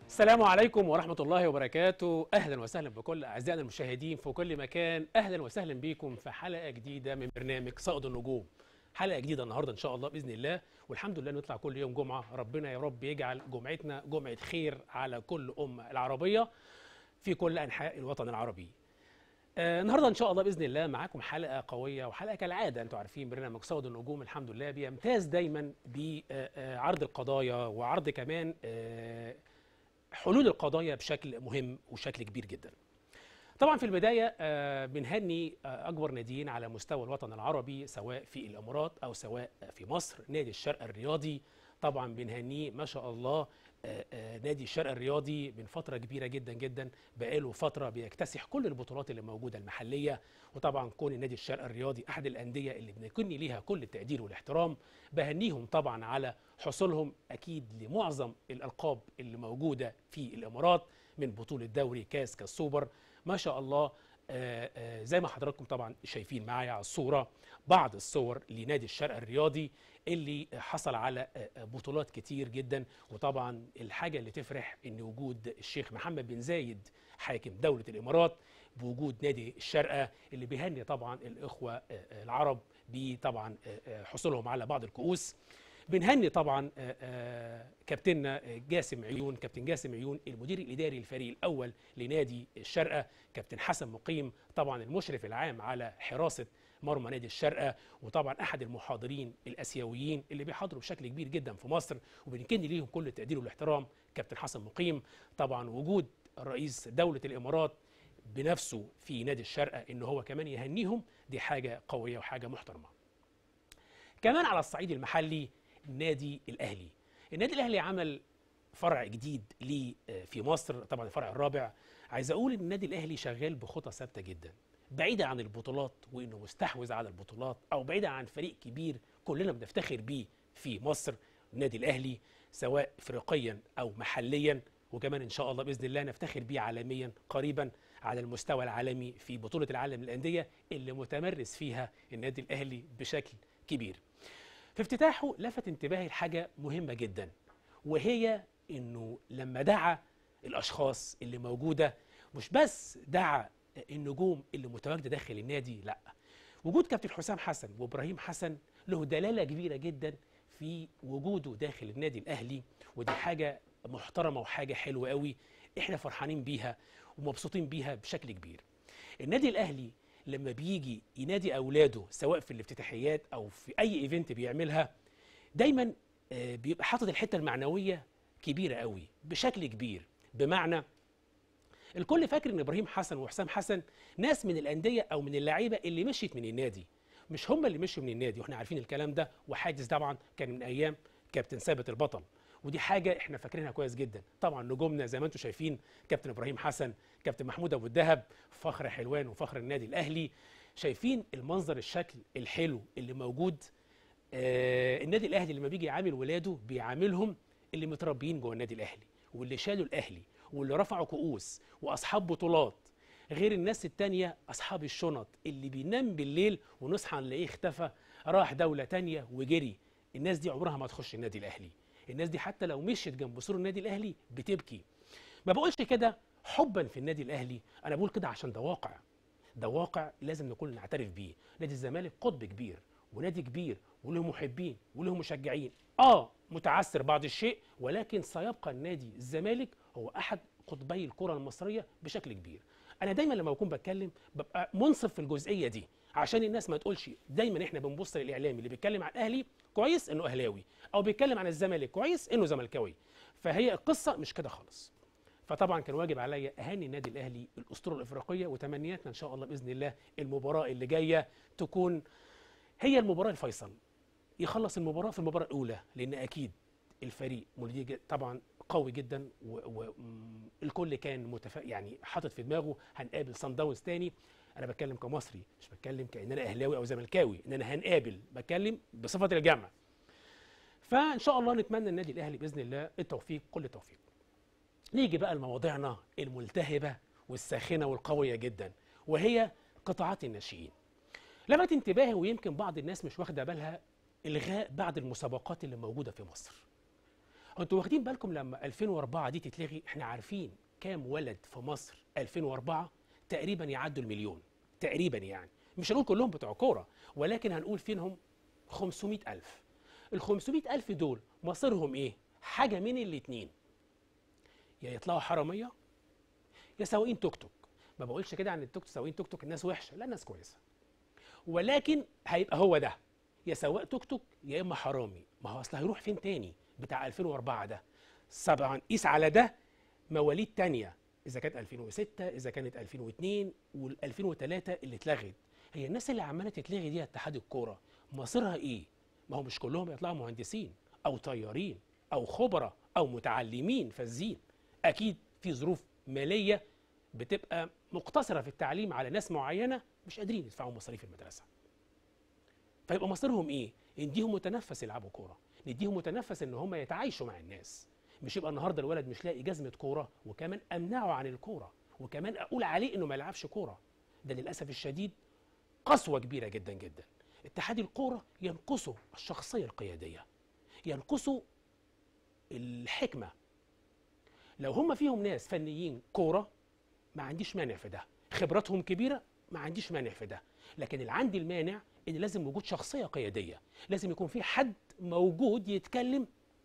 السلام عليكم ورحمة الله وبركاته أهلا وسهلا بكل أعزائنا المشاهدين في كل مكان أهلا وسهلا بكم في حلقة جديدة من برنامج صائد النجوم حلقة جديدة النهاردة إن شاء الله بإذن الله والحمد لله نطلع كل يوم جمعة ربنا يا رب يجعل جمعتنا جمعة خير على كل أمة العربية في كل أنحاء الوطن العربي آه، النهارده ان شاء الله باذن الله معاكم حلقه قويه وحلقه كالعاده انتوا عارفين برنامج صوت النجوم الحمد لله بيمتاز دايما بعرض القضايا وعرض كمان آه، حلول القضايا بشكل مهم وشكل كبير جدا. طبعا في البدايه آه، بنهني آه، اكبر ناديين على مستوى الوطن العربي سواء في الامارات او سواء في مصر نادي الشرق الرياضي طبعا بنهنيه ما شاء الله آه، آه، نادي الشرق الرياضي من فتره كبيره جدا جدا بقاله فتره بيكتسح كل البطولات اللي موجوده المحليه وطبعا كون النادي الشرق الرياضي احد الانديه اللي بنكني ليها كل التقدير والاحترام بهنيهم طبعا على حصولهم اكيد لمعظم الالقاب اللي موجوده في الامارات من بطوله دوري كاس كالسوبر ما شاء الله آه، آه، زي ما حضراتكم طبعا شايفين معايا على الصوره بعض الصور لنادي الشرق الرياضي اللي حصل على آه، آه، بطولات كتير جدا وطبعا الحاجه اللي تفرح ان وجود الشيخ محمد بن زايد حاكم دوله الامارات بوجود نادي الشارقه اللي بيهني طبعا الاخوه آه، آه، العرب بطبعا آه، آه، حصولهم على بعض الكؤوس بنهني طبعا آه، آه، كابتننا آه، جاسم عيون كابتن جاسم عيون المدير الاداري الفريق الاول لنادي الشارقه كابتن حسن مقيم طبعا المشرف العام على حراسه مرمى نادي الشارقه وطبعا احد المحاضرين الاسيويين اللي بيحاضروا بشكل كبير جدا في مصر وبنكن ليهم كل التقدير والاحترام كابتن حسن مقيم طبعا وجود رئيس دوله الامارات بنفسه في نادي الشارقه ان هو كمان يهنيهم دي حاجه قويه وحاجه محترمه كمان على الصعيد المحلي النادي الاهلي النادي الاهلي عمل فرع جديد ليه آه، في مصر طبعا الفرع الرابع عايز اقول ان النادي الاهلي شغال بخطى ثابته جدا بعيدا عن البطولات وانه مستحوذ على البطولات او بعيدا عن فريق كبير كلنا بنفتخر بيه في مصر النادي الاهلي سواء افريقيا او محليا وكمان ان شاء الله باذن الله نفتخر بيه عالميا قريبا على المستوى العالمي في بطوله العالم للانديه اللي متمرس فيها النادي الاهلي بشكل كبير. في افتتاحه لفت انتباهي لحاجه مهمه جدا وهي انه لما دعا الاشخاص اللي موجوده مش بس دعا النجوم اللي متواجده داخل النادي لا وجود كابتن حسام حسن وابراهيم حسن له دلاله كبيره جدا في وجوده داخل النادي الاهلي ودي حاجه محترمه وحاجه حلوه قوي احنا فرحانين بيها ومبسوطين بيها بشكل كبير النادي الاهلي لما بيجي ينادي اولاده سواء في الافتتاحيات او في اي ايفنت بيعملها دايما آه، بيبقى حاطط الحته المعنويه كبيره قوي بشكل كبير بمعنى الكل فاكر ان ابراهيم حسن وحسام حسن ناس من الانديه او من اللعيبه اللي مشيت من النادي مش هم اللي مشوا من النادي واحنا عارفين الكلام ده وحادث طبعا كان من ايام كابتن ثابت البطل ودي حاجه احنا فاكرينها كويس جدا طبعا نجومنا زي ما انتم شايفين كابتن ابراهيم حسن كابتن محمود ابو الدهب فخر حلوان وفخر النادي الاهلي شايفين المنظر الشكل الحلو اللي موجود آه النادي الاهلي لما بيجي يعامل ولاده بيعاملهم اللي متربيين جوه النادي الاهلي واللي شالوا الاهلي واللي رفعوا كؤوس واصحاب بطولات غير الناس التانية أصحاب الشنط اللي بينام بالليل ونصحى نلاقيه اختفى راح دولة تانية وجري الناس دي عمرها ما تخش النادي الأهلي الناس دي حتى لو مشيت جنب سور النادي الأهلي بتبكي ما بقولش كده حبا في النادي الأهلي أنا بقول كده عشان ده واقع ده واقع لازم نكون نعترف بيه نادي الزمالك قطب كبير ونادي كبير وله محبين وله مشجعين اه متعثر بعض الشيء ولكن سيبقى النادي الزمالك هو احد قطبي الكره المصريه بشكل كبير انا دايما لما بكون بتكلم ببقى منصف في الجزئيه دي عشان الناس ما تقولش دايما احنا بنبص للاعلامي اللي بيتكلم عن الاهلي كويس انه اهلاوي او بيتكلم عن الزمالك كويس انه زملكاوي فهي القصه مش كده خالص فطبعا كان واجب عليا اهاني النادي الاهلي الاسطوره الافريقيه وتمنياتنا ان شاء الله باذن الله المباراه اللي جايه تكون هي المباراه الفيصل يخلص المباراه في المباراه الاولى لان اكيد الفريق مولوديه طبعا قوي جدا والكل كان متف... يعني حاطط في دماغه هنقابل صن داونز تاني انا بتكلم كمصري مش بتكلم كان انا اهلاوي او زملكاوي ان انا هنقابل بتكلم بصفه الجامعه فان شاء الله نتمنى النادي الاهلي باذن الله التوفيق كل التوفيق نيجي بقى لمواضيعنا الملتهبه والساخنه والقويه جدا وهي قطاعات الناشئين لفت انتباهي ويمكن بعض الناس مش واخده بالها الغاء بعض المسابقات اللي موجوده في مصر انتوا واخدين بالكم لما 2004 دي تتلغي احنا عارفين كام ولد في مصر 2004 تقريبا يعدوا المليون تقريبا يعني مش هنقول كلهم بتوع كوره ولكن هنقول فينهم 500 ألف ال 500 ألف دول مصيرهم إيه؟ حاجة من الاتنين يا يطلعوا حرامية يا سواقين توك توك ما بقولش كده عن التوك توك سواقين توك توك الناس وحشة لا الناس كويسة ولكن هيبقى هو ده يا سواق توك توك يا إما حرامي ما هو أصل هيروح فين تاني بتاع 2004 ده طبعا قيس على ده مواليد تانية إذا كانت 2006 إذا كانت 2002 وال 2003 اللي اتلغت هي الناس اللي عماله تتلغي دي اتحاد الكوره مصيرها ايه؟ ما هو مش كلهم يطلعوا مهندسين او طيارين او خبراء او متعلمين فازين اكيد في ظروف ماليه بتبقى مقتصره في التعليم على ناس معينه مش قادرين يدفعوا مصاريف المدرسه فيبقى مصيرهم ايه؟ نديهم متنفس يلعبوا كوره نديهم متنفس ان هم يتعايشوا مع الناس مش يبقى النهارده الولد مش لاقي جزمه كوره وكمان امنعه عن الكوره وكمان اقول عليه انه ما يلعبش كوره ده للاسف الشديد قسوة كبيرة جدا جدا اتحاد الكورة ينقصه الشخصية القيادية ينقصه الحكمة لو هم فيهم ناس فنيين كورة ما عنديش مانع في ده خبراتهم كبيرة ما عنديش مانع في ده لكن اللي عندي المانع ان لازم وجود شخصية قيادية لازم يكون في حد موجود يتكلم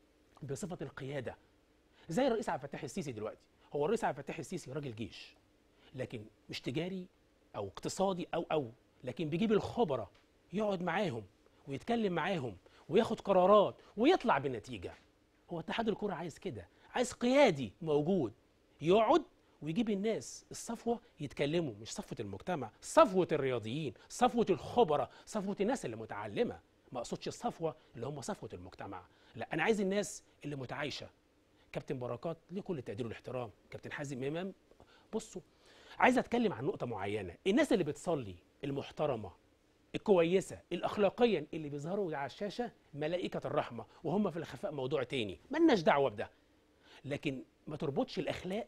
بصفة القيادة زي الرئيس عبد الفتاح السيسي دلوقتي هو الرئيس عبد الفتاح السيسي راجل جيش لكن مش تجاري او اقتصادي او او لكن بيجيب الخبراء يقعد معاهم ويتكلم معاهم وياخد قرارات ويطلع بالنتيجه هو اتحاد الكوره عايز كده عايز قيادي موجود يقعد ويجيب الناس الصفوه يتكلموا مش صفوه المجتمع صفوه الرياضيين صفوه الخبراء صفوه الناس اللي متعلمه ما اقصدش الصفوه اللي هم صفوه المجتمع لا انا عايز الناس اللي متعايشه كابتن بركات ليه كل التقدير والاحترام كابتن حازم امام بصوا عايز اتكلم عن نقطه معينه الناس اللي بتصلي المحترمه الكويسه الاخلاقيا اللي بيظهروا على الشاشه ملائكه الرحمه وهم في الخفاء موضوع تاني ملناش دعوه بده لكن ما تربطش الاخلاق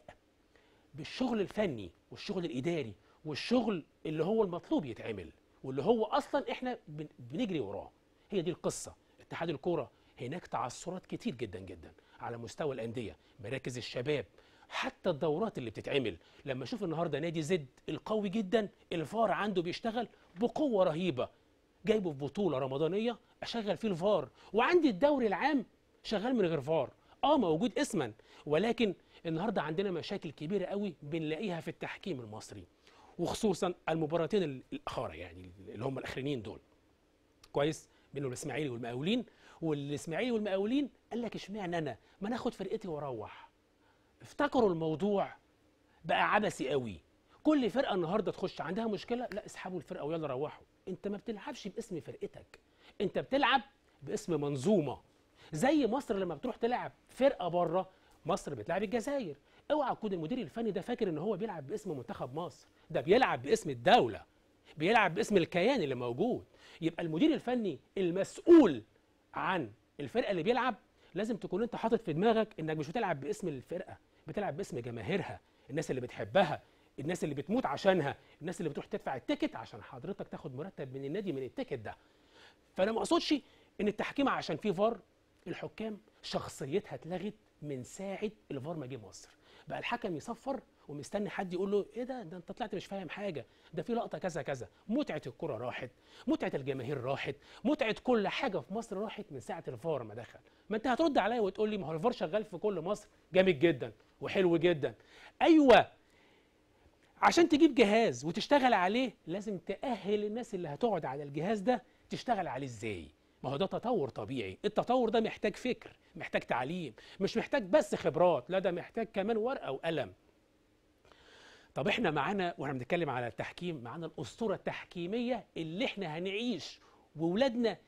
بالشغل الفني والشغل الاداري والشغل اللي هو المطلوب يتعمل واللي هو اصلا احنا بن- بنجري وراه هي دي القصه اتحاد الكوره هناك تعثرات كتير جدا جدا على مستوى الانديه مراكز الشباب حتى الدورات اللي بتتعمل لما اشوف النهارده نادي زد القوي جدا الفار عنده بيشتغل بقوه رهيبه جايبه في بطوله رمضانيه اشغل فيه الفار وعندي الدوري العام شغال من غير فار اه موجود اسما ولكن النهارده عندنا مشاكل كبيره قوي بنلاقيها في التحكيم المصري وخصوصا المباراتين ال- الاخرى يعني اللي هم الاخرانيين دول كويس بينه الاسماعيلي والمقاولين والاسماعيلي والمقاولين قال لك اشمعنى انا ما ناخد فرقتي واروح افتكروا الموضوع بقى عبثي قوي كل فرقه النهارده تخش عندها مشكله لا اسحبوا الفرقه ويلا روحوا انت ما بتلعبش باسم فرقتك انت بتلعب باسم منظومه زي مصر لما بتروح تلعب فرقه بره مصر بتلعب الجزائر اوعى تكون المدير الفني ده فاكر ان هو بيلعب باسم منتخب مصر ده بيلعب باسم الدوله بيلعب باسم الكيان اللي موجود يبقى المدير الفني المسؤول عن الفرقه اللي بيلعب لازم تكون انت حاطط في دماغك انك مش بتلعب باسم الفرقه بتلعب باسم جماهيرها الناس اللي بتحبها الناس اللي بتموت عشانها الناس اللي بتروح تدفع التيكت عشان حضرتك تاخد مرتب من النادي من التيكت ده فانا ما اقصدش ان التحكيم عشان فيه فار الحكام شخصيتها اتلغت من ساعه الفار ما جه مصر بقى الحكم يصفر ومستني حد يقول له ايه ده ده انت طلعت مش فاهم حاجه ده في لقطه كذا كذا متعه الكره راحت متعه الجماهير راحت متعه كل حاجه في مصر راحت من ساعه الفار ما دخل ما انت هترد عليا وتقول لي ما هو الفار شغال في كل مصر جامد جدا وحلو جدا ايوه عشان تجيب جهاز وتشتغل عليه لازم تأهل الناس اللي هتقعد على الجهاز ده تشتغل عليه ازاي ما هو ده تطور طبيعي التطور ده محتاج فكر محتاج تعليم مش محتاج بس خبرات لا ده محتاج كمان ورقة وقلم طب احنا معانا واحنا بنتكلم على التحكيم معانا الأسطورة التحكيمية اللي احنا هنعيش وولادنا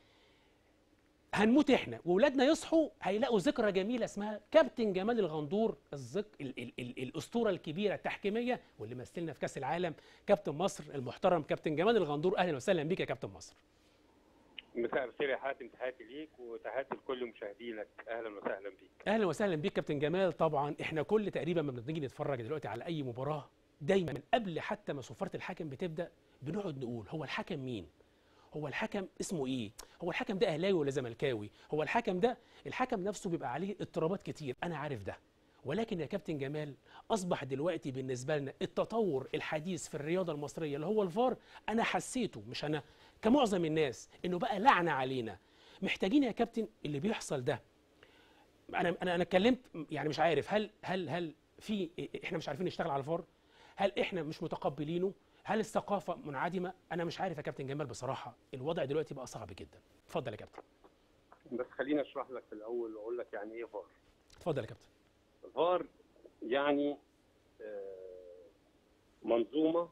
هنموت احنا واولادنا يصحوا هيلاقوا ذكرى جميله اسمها كابتن جمال الغندور الذك... ال... ال... ال... الاسطوره الكبيره التحكيميه واللي مثلنا في كاس العالم كابتن مصر المحترم كابتن جمال الغندور اهلا وسهلا بيك يا كابتن مصر مساء الخير يا حاتم تحياتي ليك وتحياتي لكل مشاهدينك اهلا وسهلا بيك اهلا وسهلا بيك كابتن جمال طبعا احنا كل تقريبا ما بنيجي نتفرج دلوقتي على اي مباراه دايما من قبل حتى ما صفاره الحكم بتبدا بنقعد نقول هو الحكم مين هو الحكم اسمه ايه هو الحكم ده اهلاوي ولا زملكاوي هو الحكم ده الحكم نفسه بيبقى عليه اضطرابات كتير انا عارف ده ولكن يا كابتن جمال اصبح دلوقتي بالنسبه لنا التطور الحديث في الرياضه المصريه اللي هو الفار انا حسيته مش انا كمعظم الناس انه بقى لعنه علينا محتاجين يا كابتن اللي بيحصل ده انا انا انا اتكلمت يعني مش عارف هل هل هل في احنا مش عارفين نشتغل على الفار هل احنا مش متقبلينه هل الثقافه منعدمه انا مش عارف يا كابتن جمال بصراحه الوضع دلوقتي بقى صعب جدا اتفضل يا كابتن بس خليني اشرح لك في الاول واقول لك يعني ايه فار اتفضل يا كابتن الفار يعني آه، منظومه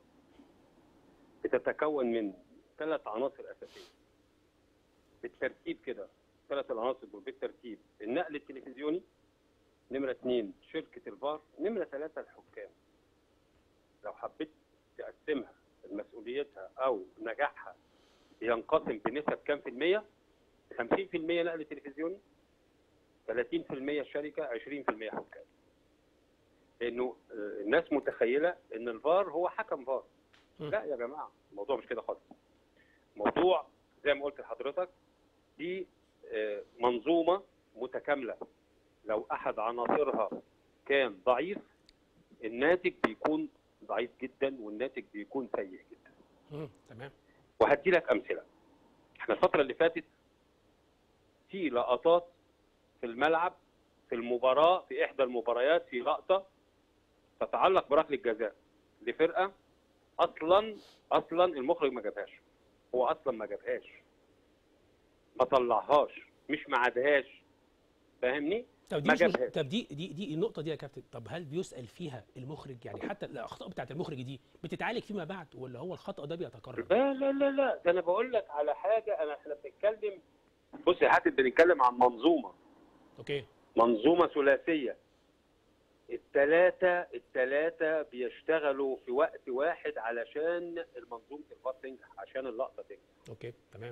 بتتكون من ثلاث عناصر اساسيه بالترتيب كده ثلاث العناصر دول بالترتيب النقل التلفزيوني نمره اثنين شركه الفار نمره ثلاثه الحكام لو حبيت تقسمها مسؤوليتها او نجاحها ينقسم بنسب كام في المية 50% نقل تلفزيوني 30% شركه 20% حكام لانه آه، الناس متخيله ان الفار هو حكم فار مم. لا يا جماعه الموضوع مش كده خالص موضوع زي ما قلت لحضرتك دي آه، منظومه متكامله لو احد عناصرها كان ضعيف الناتج بيكون ضعيف جدا والناتج بيكون سيء جدا مم. تمام وهدي لك امثله احنا الفتره اللي فاتت في لقطات في الملعب في المباراه في احدى المباريات في لقطه تتعلق بركله جزاء لفرقه اصلا اصلا المخرج ما جابهاش هو اصلا ما جابهاش ما طلعهاش مش ما عادهاش فاهمني طب دي ما مش مش... جابهاش. طب دي دي دي النقطه دي يا كابتن طب هل بيسال فيها المخرج يعني حتى الاخطاء بتاعت المخرج دي بتتعالج فيما بعد ولا هو الخطا ده بيتكرر لا لا لا لا ده انا بقول لك على حاجه انا احنا بنتكلم بص يا حاتم بنتكلم عن منظومه اوكي منظومه ثلاثيه الثلاثه الثلاثه بيشتغلوا في وقت واحد علشان المنظومه الفار تنجح عشان اللقطه تنجح اوكي تمام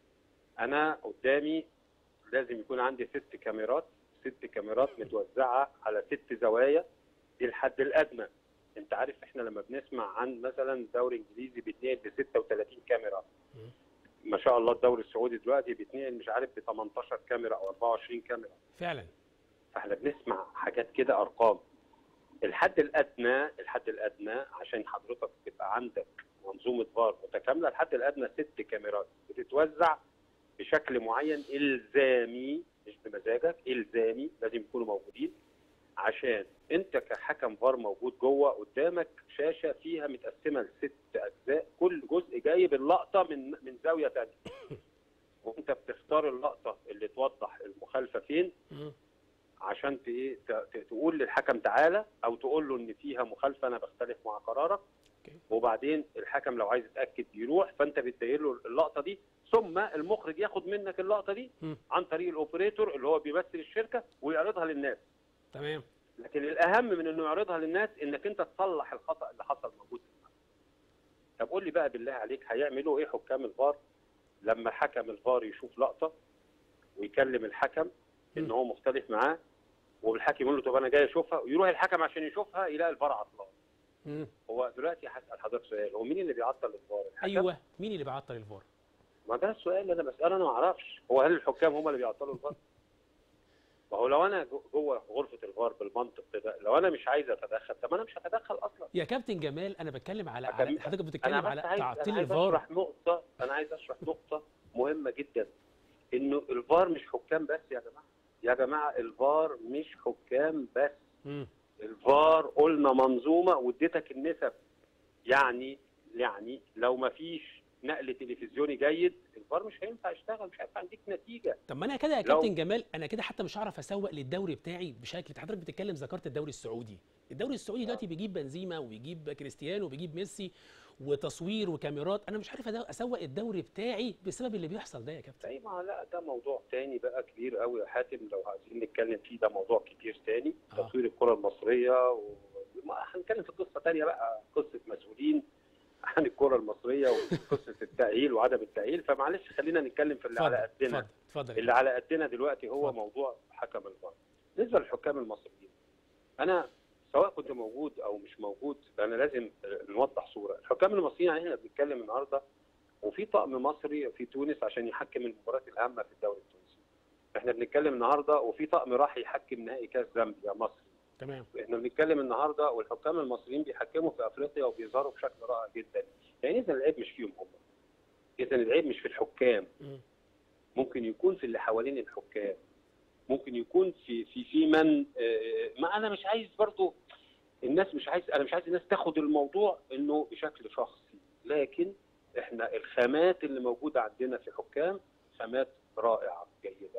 انا قدامي لازم يكون عندي ست كاميرات ست كاميرات متوزعه على ست زوايا دي الحد الادنى انت عارف احنا لما بنسمع عن مثلا دوري انجليزي بيتنقل ب 36 كاميرا مم. ما شاء الله الدوري السعودي دلوقتي بيتنقل مش عارف ب 18 كاميرا او 24 كاميرا فعلا فاحنا بنسمع حاجات كده ارقام الحد الادنى الحد الادنى عشان حضرتك تبقى عندك منظومه فار متكامله الحد الادنى ست كاميرات بتتوزع بشكل معين الزامي مش بمزاجك الزامي لازم يكونوا موجودين عشان انت كحكم فار موجود جوه قدامك شاشه فيها متقسمه لست اجزاء كل جزء جايب اللقطه من من زاويه ثانيه وانت بتختار اللقطه اللي توضح المخالفه فين مم. عشان ت- ايه ت- ت- تقول للحكم تعالى او تقول له ان فيها مخالفه انا بختلف مع قرارك أوكي. وبعدين الحكم لو عايز يتاكد يروح فانت بتدير له اللقطه دي ثم المخرج ياخد منك اللقطه دي مم. عن طريق الاوبريتور اللي هو بيمثل الشركه ويعرضها للناس تمام لكن الاهم من انه يعرضها للناس انك انت تصلح الخطا اللي حصل موجود في الملعب. طب قول لي بقى بالله عليك هيعملوا ايه حكام الفار لما حكم الفار يشوف لقطه ويكلم الحكم ان مم. هو مختلف معاه والحكم يقول له طب انا جاي اشوفها ويروح الحكم عشان يشوفها يلاقي الفار عطلان مم. هو دلوقتي هسال حضرتك سؤال هو مين اللي بيعطل الفار الحكم؟ ايوه مين اللي بيعطل الفار ما ده السؤال اللي انا بساله انا ما اعرفش هو هل الحكام هم اللي بيعطلوا الفار؟ ما هو لو انا جو- جوه غرفه الفار بالمنطق ده لو انا مش عايز اتدخل طب انا مش هتدخل اصلا يا كابتن جمال انا بتكلم على, أكمل- على حضرتك انا بتتكلم بس على عايز تعطيل انا عايز الفار اشرح نقطه انا عايز اشرح نقطه مهمه جدا انه الفار مش حكام بس يا جماعه يا جماعه الفار مش حكام بس مم. الفار قلنا منظومه واديتك النسب يعني يعني لو ما فيش نقل تلفزيوني جيد الفار مش هينفع يشتغل مش هينفع يديك نتيجه طب ما انا كده يا لو- كابتن جمال انا كده حتى مش هعرف اسوق للدوري بتاعي بشكل حضرتك بتتكلم ذكرت الدوري السعودي الدوري السعودي دلوقتي بيجيب بنزيما وبيجيب كريستيانو وبيجيب ميسي وتصوير وكاميرات انا مش عارف أدا- اسوق الدوري بتاعي بسبب اللي بيحصل ده يا كابتن زي ما لا ده موضوع تاني بقى كبير قوي يا حاتم لو عايزين نتكلم فيه ده موضوع كبير تاني آه. تطوير الكره المصريه وما هنتكلم في قصه تانيه بقى قصه مسؤولين عن الكره المصريه وقصه التاهيل وعدم التاهيل فمعلش خلينا نتكلم في اللي على اتفضل قدنا اتفضل اتفضل يا اللي على قدنا دلوقتي هو اتفضل. موضوع حكم الفار بالنسبه للحكام المصريين انا سواء كنت موجود او مش موجود انا لازم نوضح صوره الحكام المصريين يعني احنا بنتكلم النهارده وفي طقم مصري في تونس عشان يحكم المباريات الاهمه في الدوري التونسي احنا بنتكلم النهارده وفي طقم راح يحكم نهائي كاس زامبيا مصري تمام احنا بنتكلم النهارده والحكام المصريين بيحكموا في افريقيا وبيظهروا بشكل رائع جدا يعني اذا العيب مش فيهم هم اذا العيب مش في الحكام مم. ممكن يكون في اللي حوالين الحكام ممكن يكون في في في من آه، ما انا مش عايز برضو الناس مش عايز انا مش عايز الناس تاخد الموضوع انه بشكل شخصي لكن احنا الخامات اللي موجوده عندنا في حكام خامات رائعه جيده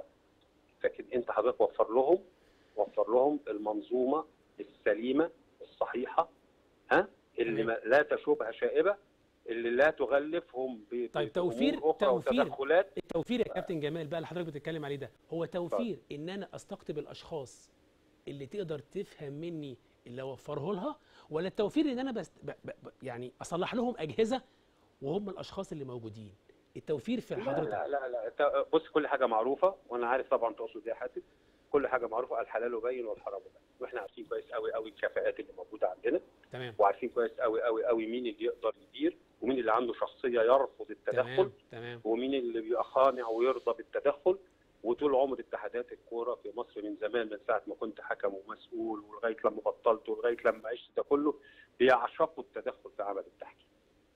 لكن انت حضرتك وفر لهم وفر لهم المنظومه السليمه الصحيحه ها اللي تمام. ما لا تشوبها شائبه اللي لا تغلفهم ب- طيب ب- توفير- بأمور أخرى توفير. وتدخلات التوفير يا كابتن جمال بقى اللي حضرتك بتتكلم عليه ده هو توفير ان انا استقطب الاشخاص اللي تقدر تفهم مني اللي اوفره لها ولا التوفير ان انا بس ب ب ب يعني اصلح لهم اجهزه وهم الاشخاص اللي موجودين التوفير في لا حضرتك لا لا لا أنت بص كل حاجه معروفه وانا عارف طبعا تقصد ايه يا حاتم كل حاجه معروفه الحلال بين والحرام بين واحنا عارفين كويس قوي قوي الكفاءات اللي موجوده عندنا تمام وعارفين كويس قوي قوي قوي مين اللي يقدر يدير ومين اللي عنده شخصيه يرفض التدخل تمام تمام ومين اللي بيبقى خانع ويرضى بالتدخل وطول عمر اتحادات الكوره في مصر من زمان من ساعه ما كنت حكم ومسؤول ولغايه لما بطلت ولغايه لما عشت ده كله بيعشقوا التدخل في عمل التحكيم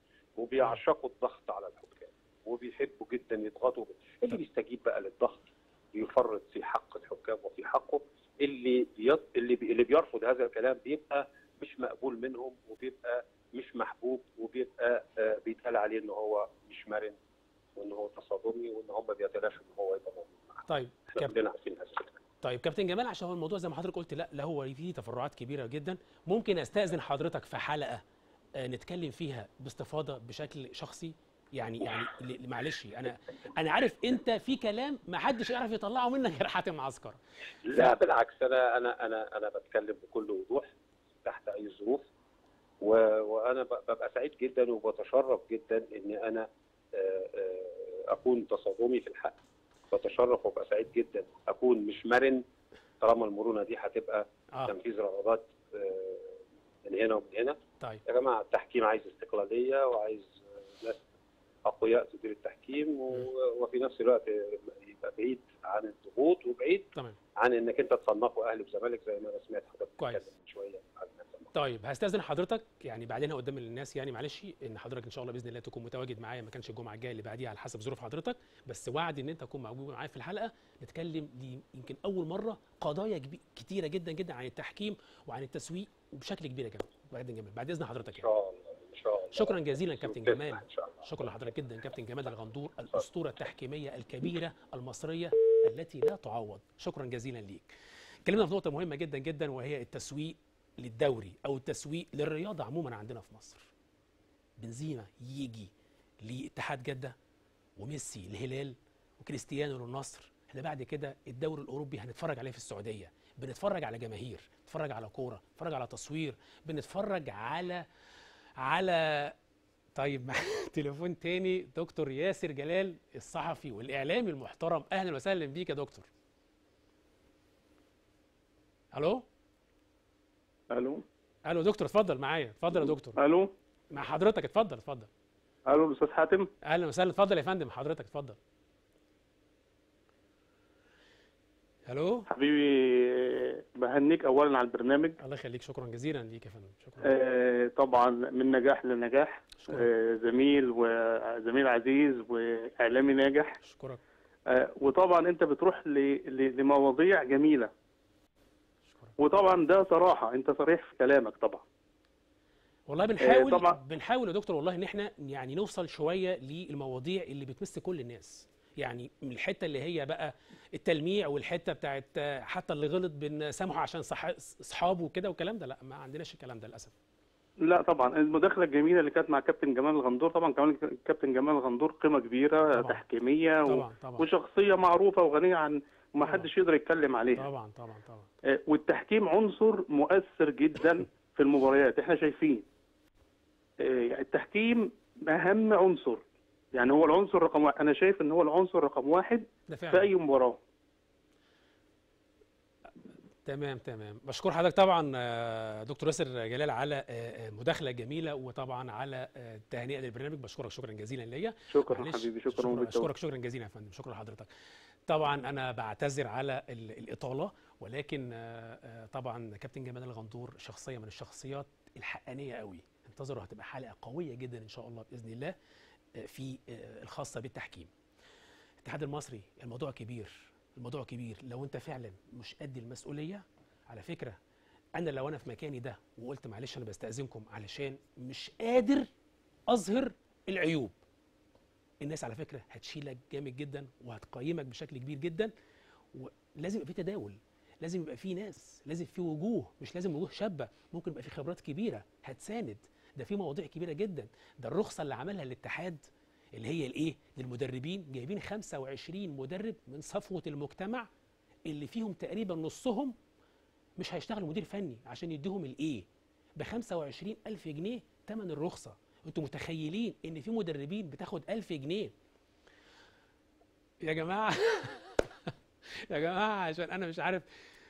وبيعشقوا الضغط على الحكام وبيحبوا جدا يضغطوا اللي بيستجيب بقى للضغط بيفرط في حق الحكام وفي حقه اللي بيط... اللي بي... اللي بيرفض هذا الكلام بيبقى مش مقبول منهم وبيبقى مش محبوب وبيبقى آه بيتقال عليه ان هو مش مرن وان هو تصادمي وان هم بيتلاشوا ان هو يبقى موجود معاهم. طيب احنا كابتن كلنا عارفين هذا الكلام. طيب كابتن جمال عشان هو الموضوع زي ما حضرتك قلت لا لا هو فيه تفرعات كبيره جدا ممكن استاذن حضرتك في حلقه آه، نتكلم فيها باستفاضه بشكل شخصي يعني يعني ل- معلش انا انا عارف انت في كلام ما حدش يعرف يطلعه منك غير حاتم معسكر لا بالعكس انا انا انا انا بتكلم بكل وضوح تحت اي ظروف و... وانا ب- ببقى سعيد جدا وبتشرف جدا ان انا آه، آه، اكون تصادمي في الحق بتشرف وابقى سعيد جدا اكون مش مرن طالما المرونه دي هتبقى اه تنفيذ رغبات آه، من هنا ومن هنا طيب يا جماعه التحكيم عايز استقلاليه وعايز آه، ناس اقوياء تدير التحكيم و- وفي نفس الوقت يبقى بعيد عن الضغوط وبعيد تمام عن انك انت تصنفه اهلي وزمالك زي ما انا سمعت حضرتك كويس. بتتكلم من شويه عن هذا الموضوع. طيب هستاذن حضرتك يعني بعدين قدام الناس يعني معلش ان حضرتك ان شاء الله باذن الله تكون متواجد معايا ما كانش الجمعه الجايه اللي بعديها على حسب ظروف حضرتك بس وعد ان انت تكون موجود معايا في الحلقه نتكلم دي يمكن اول مره قضايا كبي- كتيره جدا جدا عن التحكيم وعن التسويق وبشكل كبير يا جماعه بعد جمال بعد اذن حضرتك ان يعني شاء الله ان شاء الله شكرا جزيلا كابتن تسمع جمال ان شاء الله شكرا لحضرتك جدا كابتن جمال الغندور الاسطوره التحكيميه الكبيره المصريه التي لا تعوض شكرا جزيلا ليك اتكلمنا في نقطه مهمه جدا جدا وهي التسويق للدوري او التسويق للرياضه عموما عندنا في مصر بنزيما يجي لاتحاد جده وميسي الهلال وكريستيانو للنصر احنا بعد كده الدوري الاوروبي هنتفرج عليه في السعوديه بنتفرج على جماهير بنتفرج على كوره بنتفرج على تصوير بنتفرج على على طيب مع تليفون تاني دكتور ياسر جلال الصحفي والاعلامي المحترم اهلا وسهلا بيك يا دكتور الو الو الو دكتور اتفضل معايا اتفضل يا دكتور الو مع حضرتك اتفضل اتفضل الو استاذ حاتم اهلا وسهلا اتفضل يا فندم حضرتك اتفضل الو حبيبي بهنيك اولا على البرنامج الله يخليك شكرا جزيلا ليك يا فندم شكرا آه طبعا من نجاح لنجاح شكرا آه زميل وزميل عزيز واعلامي ناجح اشكرك آه وطبعا انت بتروح ل... ل... لمواضيع جميله اشكرك وطبعا ده صراحه انت صريح في كلامك طبعا والله بنحاول طبعا. بنحاول يا دكتور والله ان احنا يعني نوصل شويه للمواضيع اللي بتمس كل الناس يعني من الحته اللي هي بقى التلميع والحته بتاعت آه، حتى اللي غلط بنسامحه عشان صح اصحابه وكده والكلام ده لا ما عندناش الكلام ده للاسف لا طبعا المداخله الجميله اللي كانت مع كابتن جمال الغندور طبعا كمان كابتن جمال الغندور قيمه كبيره طبعا. تحكيميه و... طبعا طبعا وشخصيه معروفه وغنيه عن وما طبعا. حدش يقدر يتكلم عليها طبعا طبعا طبعا آه، والتحكيم عنصر مؤثر جدا في المباريات احنا شايفين آه، التحكيم اهم عنصر يعني هو العنصر رقم واحد انا شايف ان هو العنصر رقم واحد ده في فعلا اي مباراه تمام تمام بشكر حضرتك طبعا آه، دكتور ياسر جلال على آه، آه، مداخله جميله وطبعا على آه، التهنئه للبرنامج بشكرك شكرا جزيلا ليا شكرا معلش، حبيبي شكرا شكرا وبالتوفيق. اشكرك شكرا جزيلا يا فندم شكرا لحضرتك طبعا انا بعتذر على ال- الاطاله ولكن آه، آه، طبعا كابتن جمال الغندور شخصيه من الشخصيات الحقانيه قوي انتظروا هتبقى حلقه قويه جدا ان شاء الله باذن الله آه، في آه، الخاصه بالتحكيم الاتحاد المصري الموضوع كبير الموضوع كبير لو انت فعلا مش قد المسؤوليه على فكره انا لو انا في مكاني ده وقلت معلش انا بستاذنكم علشان مش قادر اظهر العيوب الناس على فكره هتشيلك جامد جدا وهتقيمك بشكل كبير جدا ولازم يبقى في تداول لازم يبقى في ناس لازم في وجوه مش لازم وجوه شابه ممكن يبقى في خبرات كبيره هتساند ده في مواضيع كبيره جدا ده الرخصه اللي عملها الاتحاد اللي هي الايه للمدربين جايبين 25 مدرب من صفوه المجتمع اللي فيهم تقريبا نصهم مش هيشتغل مدير فني عشان يديهم الايه ب 25 ألف جنيه تمن الرخصة انتوا متخيلين ان في مدربين بتاخد ألف جنيه يا جماعة يا جماعة عشان أنا مش عارف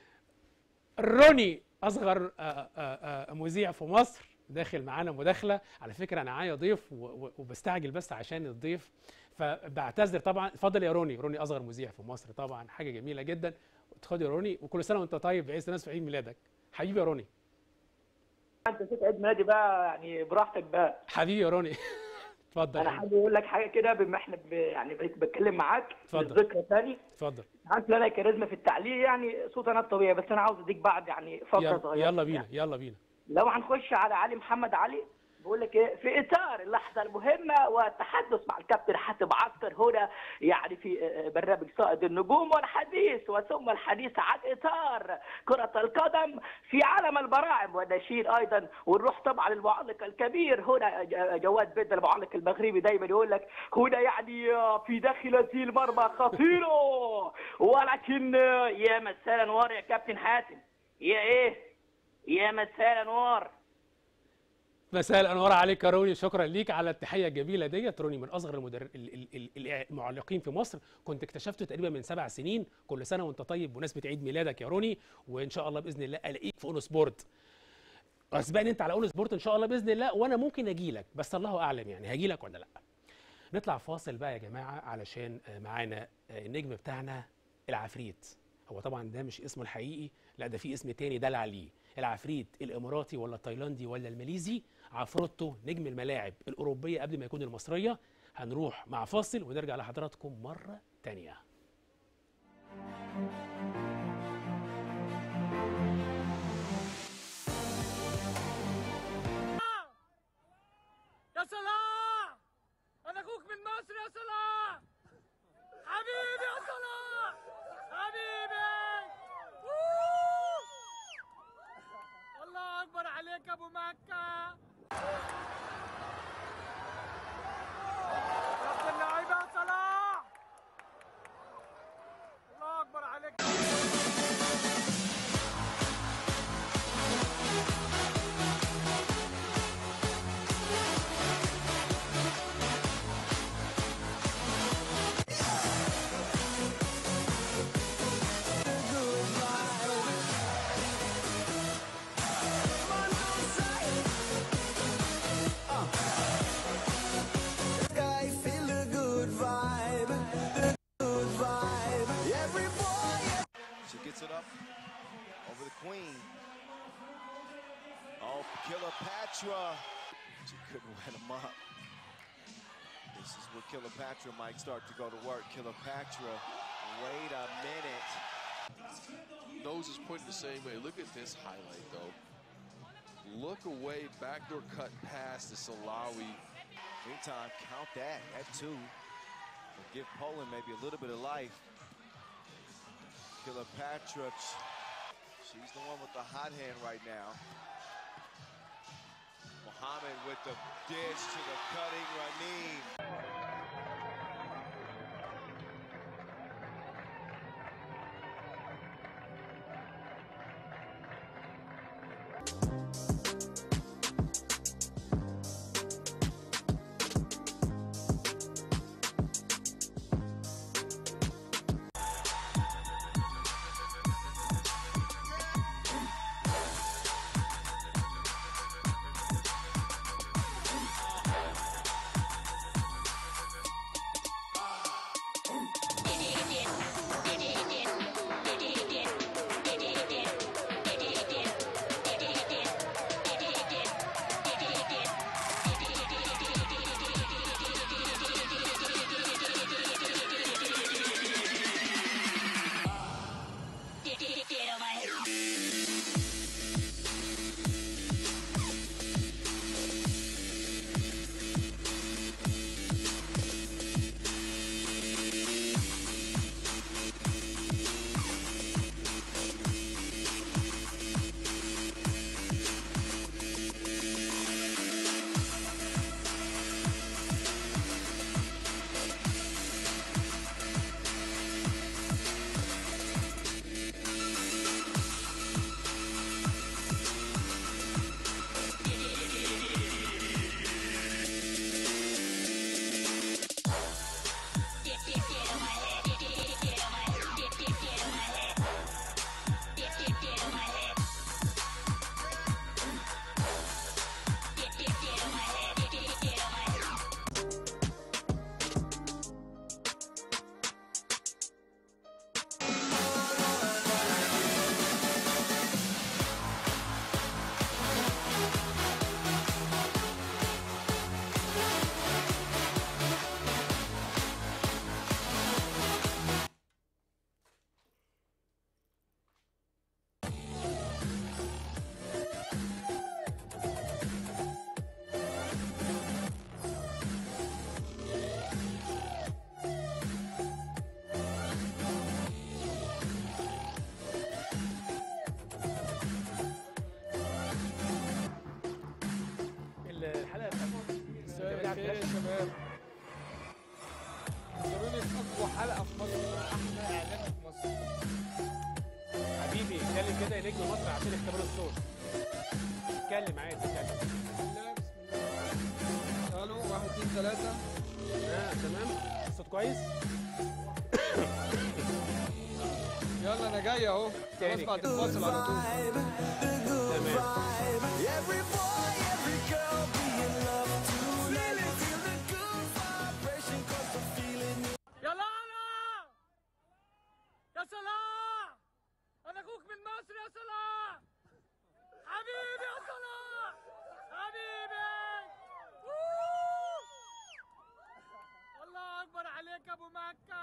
روني أصغر آه، آه، آه، مذيع في مصر داخل معانا مداخلة على فكرة أنا معايا ضيف و- و- وبستعجل بس عشان الضيف فبعتذر طبعا اتفضل يا روني روني أصغر مذيع في مصر طبعا حاجة جميلة جدا اتفضل يا روني وكل سنة وأنت طيب بعيد الناس في عيد ميلادك حبيبي يا روني انت نسيت عيد ميلادي بقى يعني براحتك بقى حبيبي يا روني اتفضل انا يا روني. حابب اقول لك حاجه كده بما احنا ب... يعني بت- بتكلم معاك اتفضل. ذكرى ثاني اتفضل عارف ان انا كاريزما في التعليق يعني صوت انا الطبيعي بس انا عاوز اديك بعد يعني فقره يلا, صغيره يلا بينا يلا بينا لو هنخش على علي محمد علي بقول لك ايه في اطار اللحظه المهمه والتحدث مع الكابتن حاتم عسكر هنا يعني في آه، برنامج صائد النجوم والحديث وثم الحديث عن اطار كره القدم في عالم البراعم والنشيد ايضا ونروح طبعا المعلق الكبير هنا ج- جواد بن المعلق المغربي دايما يقول لك هنا يعني آه، في داخل هذه المرمى خطيره ولكن آه، يا مساء انوار يا كابتن حاتم يا ايه يا مساء انوار مساء الانوار عليك يا روني شكرا ليك على التحيه الجميله ديت روني من اصغر المدر... ال- ال- ال- المعلقين في مصر كنت اكتشفته تقريبا من سبع سنين كل سنه وانت طيب بمناسبه عيد ميلادك يا روني وان شاء الله باذن الله الاقيك في اون سبورت اسبقني انت على اون سبورت ان شاء الله باذن الله وانا ممكن اجي لك بس الله اعلم يعني هاجي لك ولا لا نطلع فاصل بقى يا جماعه علشان آه، معانا آه، النجم بتاعنا العفريت هو طبعا ده مش اسمه الحقيقي لا ده في اسم تاني دلع عليه العفريت الاماراتي ولا التايلاندي ولا الماليزي عفروتو نجم الملاعب الاوروبيه قبل ما يكون المصريه هنروح مع فاصل ونرجع لحضراتكم مره تانيه يا صلاح انا اخوك من مصر يا صلاح حبيبي يا صلاح حبيبي أوه. الله اكبر عليك يا ابو مكه رب اللعيبه يا صلاح الله اكبر عليك guy, feel the good vibe, the good vibe. Every boy. She gets it up over the queen. Oh, Kilopatra. She couldn't wet him up. This is where Kilopatra might start to go to work. Kilopatra, wait a minute. nose is pointing the same way. Look at this highlight, though. Look away, backdoor cut pass to Salawi. Meantime, count that at two. Will give Poland maybe a little bit of life. Kilopatra, she's the one with the hot hand right now. Mohammed with the dish to the cutting Ranim. كده يا نجم مصر عشان اختبار الصوت اتكلم عادي اتكلم الله بسم الله الو واحد اتنين تلاتة اه تمام الصوت كويس يلا انا جاي اهو خلاص تاني بعد كده. الفاصل على طول تمام Every boy, every girl be in love tonight. Feel the good vibration 'cause I'm feeling it. يا لالا يا صلاح انا اخوك من مصر يا صلاح حبيبي يا صلاح حبيبي أوه. الله اكبر عليك يا ابو مكه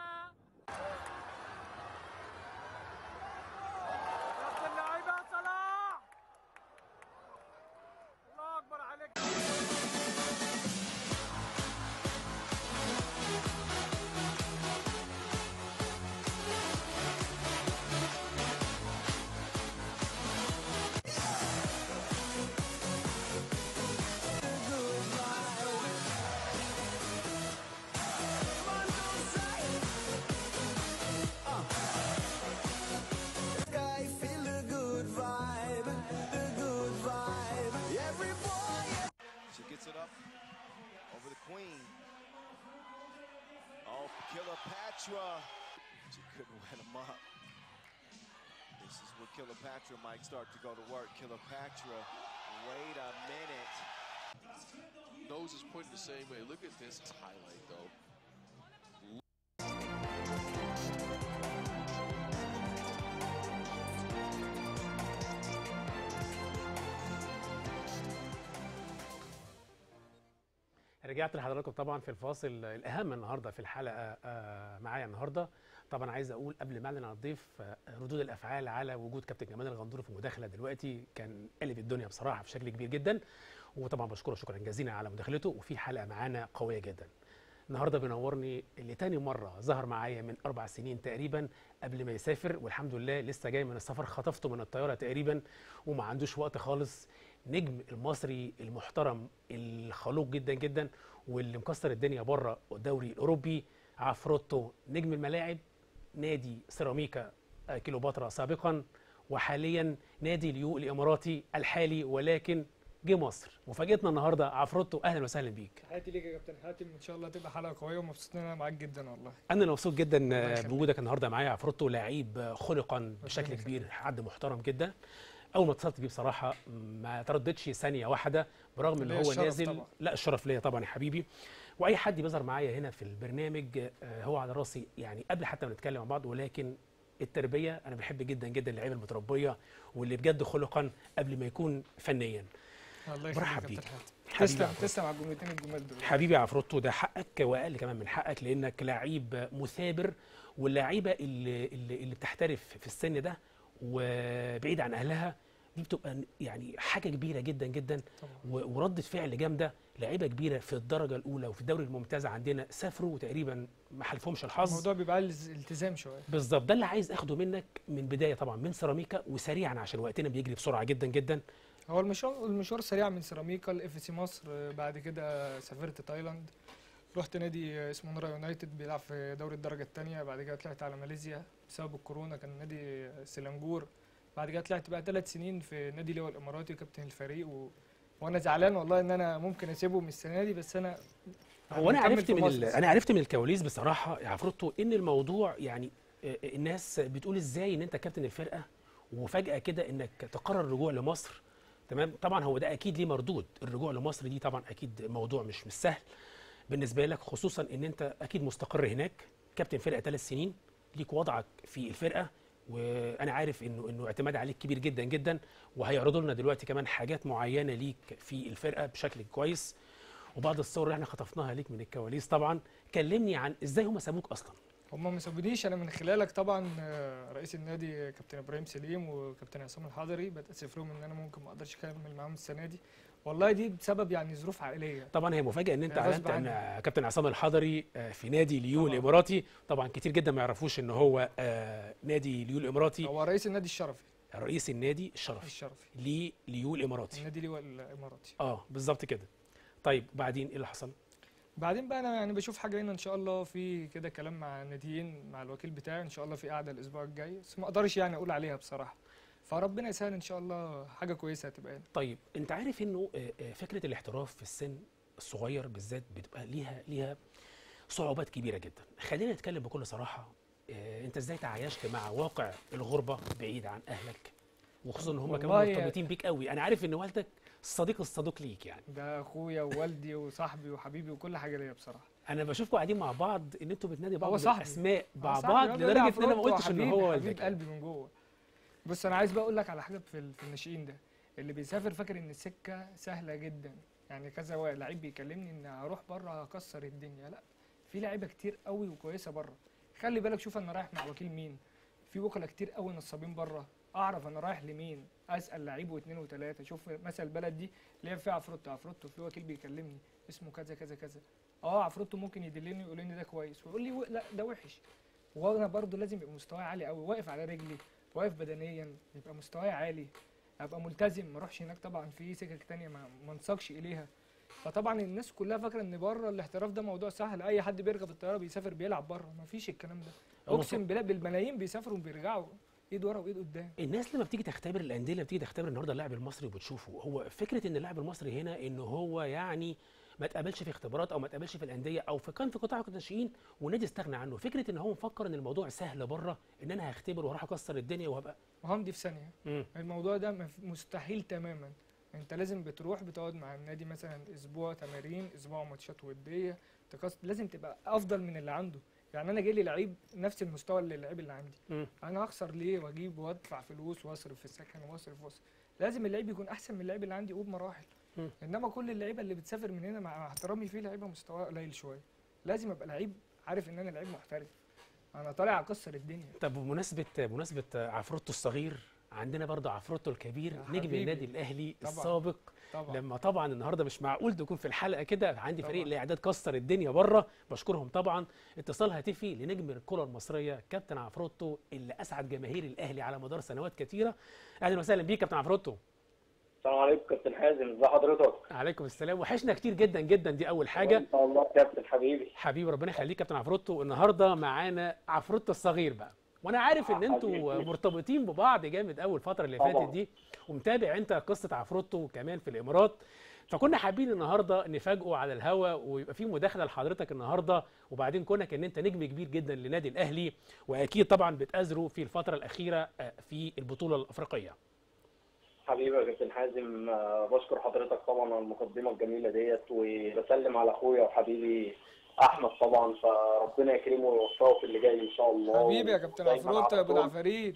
يا ابن اللعيبه يا صلاح الله اكبر عليك Sky, feel the good vibe, the good vibe. Every boy, She gets it up over the queen. Oh, Killer Patra. She couldn't wet him up. This is where Killer Patra might start to go to work. Killer Patra. Wait a minute. Nose is pointing the same way. Look at this highlight, though. رجعت لحضراتكم طبعا في الفاصل الاهم النهارده في الحلقه آه، معايا النهارده طبعا عايز اقول قبل ما اعلن عن الضيف آه، ردود الافعال على وجود كابتن جمال الغندور في المداخله دلوقتي كان قلب الدنيا بصراحه بشكل كبير جدا وطبعا بشكره شكرا جزيلا على مداخلته وفي حلقه معانا قويه جدا النهارده بينورني اللي تاني مره ظهر معايا من اربع سنين تقريبا قبل ما يسافر والحمد لله لسه جاي من السفر خطفته من الطياره تقريبا وما عندوش وقت خالص نجم المصري المحترم الخلوق جدا جدا واللي مكسر الدنيا بره الدوري الاوروبي عفروتو نجم الملاعب نادي سيراميكا آه، كيلوباترا سابقا وحاليا نادي اليو الاماراتي الحالي ولكن جه مصر وفاجئتنا النهارده عفروتو اهلا وسهلا بيك حياتي ليك يا كابتن حاتم ان شاء الله تبقى حلقه قويه ومبسوط ان انا معاك جدا والله انا مبسوط جدا الله آه، يخليك. بوجودك النهارده معايا عفروتو لعيب خلقا بشكل يخليك. كبير حد محترم جدا اول ما اتصلت بيه بصراحه ما ترددش ثانيه واحده برغم ان ليا هو الشرف نازل طبعا. لا الشرف ليا طبعا يا حبيبي واي حد بيظهر معايا هنا في البرنامج آه، هو على راسي يعني قبل حتى ما نتكلم مع بعض ولكن التربيه انا بحب جدا جدا اللعيبه المتربيه واللي بجد خلقا قبل ما يكون فنيا الله يخليك مرحب يا بيك. كابتن حاتم حبيبي تسلم عفروتو. تسلم على الجملتين الجمال دول حبيبي يا عفروتو ده حقك واقل كمان من حقك لانك لعيب مثابر واللعيبه اللي اللي, اللي بتحترف في السن ده وبعيد عن اهلها دي بتبقى يعني حاجه كبيره جدا جدا طبعا و- وردة فعل جامده لعيبه كبيره في الدرجه الاولى وفي الدوري الممتاز عندنا سافروا وتقريبا ما حلفهمش الحظ الموضوع بيبقى عايز التزام شويه بالظبط ده اللي عايز اخده منك من بدايه طبعا من سيراميكا وسريعا عشان وقتنا بيجري بسرعه جدا جدا هو المشوار المشوار سريع من سيراميكا لاف سي مصر آه، بعد كده سافرت تايلاند رحت نادي آه، اسمه نورا يونايتد بيلعب في دوري الدرجه الثانيه بعد كده طلعت على ماليزيا بسبب الكورونا كان نادي آه، سيلانجور بعد كده طلعت بقى ثلاث سنين في نادي لواء الاماراتي كابتن الفريق و... وانا زعلان والله ان انا ممكن اسيبهم السنه دي بس انا هو انا مكمل عرفت في من ال... مصر. انا عرفت من الكواليس بصراحه يا عفروتو ان الموضوع يعني آه، الناس بتقول ازاي ان انت كابتن الفرقه وفجاه كده انك تقرر الرجوع لمصر تمام طبعا هو ده اكيد ليه مردود الرجوع لمصر دي طبعا اكيد موضوع مش مش سهل بالنسبه لك خصوصا ان انت اكيد مستقر هناك كابتن فرقه ثلاث سنين ليك وضعك في الفرقه وانا عارف انه انه اعتماد عليك كبير جدا جدا وهيعرضوا لنا دلوقتي كمان حاجات معينه ليك في الفرقه بشكل كويس وبعض الصور اللي احنا خطفناها ليك من الكواليس طبعا كلمني عن ازاي هم سابوك اصلا هم ما سابونيش انا من خلالك طبعا آه، رئيس النادي كابتن ابراهيم سليم وكابتن عصام الحضري بتاسف لهم ان انا ممكن ما اقدرش اكمل معاهم السنه دي والله دي بسبب يعني ظروف عائليه طبعا هي مفاجاه ان انت غصب اعلنت ان عني. كابتن عصام الحضري آه، في نادي ليو طبعاً. الاماراتي طبعا كتير جدا ما يعرفوش ان هو آه، نادي ليو الاماراتي هو رئيس النادي الشرفي رئيس النادي الشرفي الشرفي لي ليو الاماراتي النادي لواء الاماراتي اه بالظبط كده طيب بعدين ايه اللي حصل بعدين بقى انا يعني بشوف حاجه هنا ان شاء الله في كده كلام مع الناديين مع الوكيل بتاعي ان شاء الله في قعده الاسبوع الجاي بس ما اقدرش يعني اقول عليها بصراحه فربنا يسهل ان شاء الله حاجه كويسه هتبقى هنا طيب انت عارف انه آه، آه، فكره الاحتراف في السن الصغير بالذات بتبقى ليها ليها صعوبات كبيره جدا خلينا نتكلم بكل صراحه آه، انت ازاي تعايشت مع واقع الغربه بعيد عن اهلك وخصوصا ان هم كمان والله مرتبطين بيك قوي انا عارف ان والدك الصديق الصدوق ليك يعني ده اخويا ووالدي وصاحبي وحبيبي وكل حاجه ليا بصراحه انا بشوفكم قاعدين مع بعض ان انتوا بتنادي بعض هو صاحبي. بالاسماء مع صاحبي بعض هو لدرجه ان انا ما عفروتو قلتش ان حبيب- هو حبيب والدك قلبي من جوه بص انا عايز بقى اقول لك على حاجه في ال- في الناشئين ده اللي بيسافر فاكر ان السكه سهله جدا يعني كذا وا- لعيب بيكلمني ان هروح بره هكسر الدنيا لا في لعيبه كتير قوي وكويسه بره خلي بالك شوف انا رايح مع وكيل مين في وكلاء كتير قوي نصابين بره اعرف انا رايح لمين اسال لعيب واثنين وثلاثه شوف مثلا البلد دي اللي هي فيها عفروتو عفروتو في وكيل بيكلمني اسمه كذا كذا كذا اه عفروتو ممكن يدلني ويقول لي ده كويس ويقول لي و- لا ده وحش وانا برضو لازم يبقى مستواي عالي قوي واقف على رجلي واقف بدنيا يبقى مستواي عالي ابقى ملتزم ما اروحش هناك طبعا في سكك تانية ما ما انساقش اليها فطبعا الناس كلها فاكره ان بره الاحتراف ده موضوع سهل اي حد بيركب الطياره بيسافر بيلعب بره ما فيش الكلام ده هو اقسم بالله بالملايين بيسافروا وبيرجعوا ايد ورا وايد قدام الناس لما بتيجي تختبر الانديه اللي بتيجي تختبر النهارده اللاعب المصري وبتشوفه هو فكره ان اللاعب المصري هنا ان هو يعني ما اتقابلش في اختبارات او ما اتقابلش في الانديه او في كان في قطاع الناشئين والنادي استغنى عنه فكره ان هو مفكر ان الموضوع سهل بره ان انا هختبر وهروح اكسر الدنيا وهبقى وهمضي في ثانيه مم. الموضوع ده مف- مستحيل تماما انت لازم بتروح بتقعد مع النادي مثلا اسبوع تمارين اسبوع ماتشات وديه تكس... لازم تبقى افضل من اللي عنده يعني انا جاي لي لعيب نفس المستوى اللي اللعيب اللي عندي مم. انا هخسر ليه واجيب وادفع فلوس واصرف في السكن واصرف واصرف لازم اللعيب يكون احسن من اللعيب اللي عندي وبمراحل مم. انما كل اللعيبه اللي بتسافر من هنا مع احترامي في لعيبه مستواه قليل شويه لازم ابقى لعيب عارف ان انا لعيب محترف انا طالع اكسر الدنيا طب بمناسبه بمناسبه عفروتو الصغير عندنا برضه عفروتو الكبير يا نجم حبيبي. النادي الاهلي طبعاً. السابق طبعا لما طبعا النهارده مش معقول تكون في الحلقه كده عندي فريق طبعاً. الاعداد كسر الدنيا بره بشكرهم طبعا اتصال هاتفي لنجم الكره المصريه كابتن عفروتو اللي اسعد جماهير الاهلي على مدار سنوات كثيره اهلا وسهلا بيك كابتن عفروتو السلام عليكم كابتن حازم ازي حضرتك عليكم السلام وحشنا كتير جدا جدا دي اول حاجه ان شاء الله كابتن حبيبي حبيبي ربنا يخليك كابتن عفروتو النهارده معانا عفروتو الصغير بقى وانا عارف ان انتوا حبيبي. مرتبطين ببعض جامد قوي الفتره اللي طبعاً. فاتت دي ومتابع انت قصه عفروتو كمان في الامارات فكنا حابين النهارده نفاجئه على الهوا ويبقى في مداخله لحضرتك النهارده وبعدين كونك ان انت نجم كبير جدا لنادي الاهلي واكيد طبعا بتأزروا في الفتره الاخيره آه، في البطوله الافريقيه حبيبي يا كابتن حازم آه، بشكر حضرتك طبعا على المقدمه الجميله ديت وبسلم على اخويا وحبيبي احمد طبعا فربنا يكرمه ويوفقه في اللي جاي ان شاء الله حبيبي يا كابتن ودايماً عفروتو يا على ابو طول. العفاريت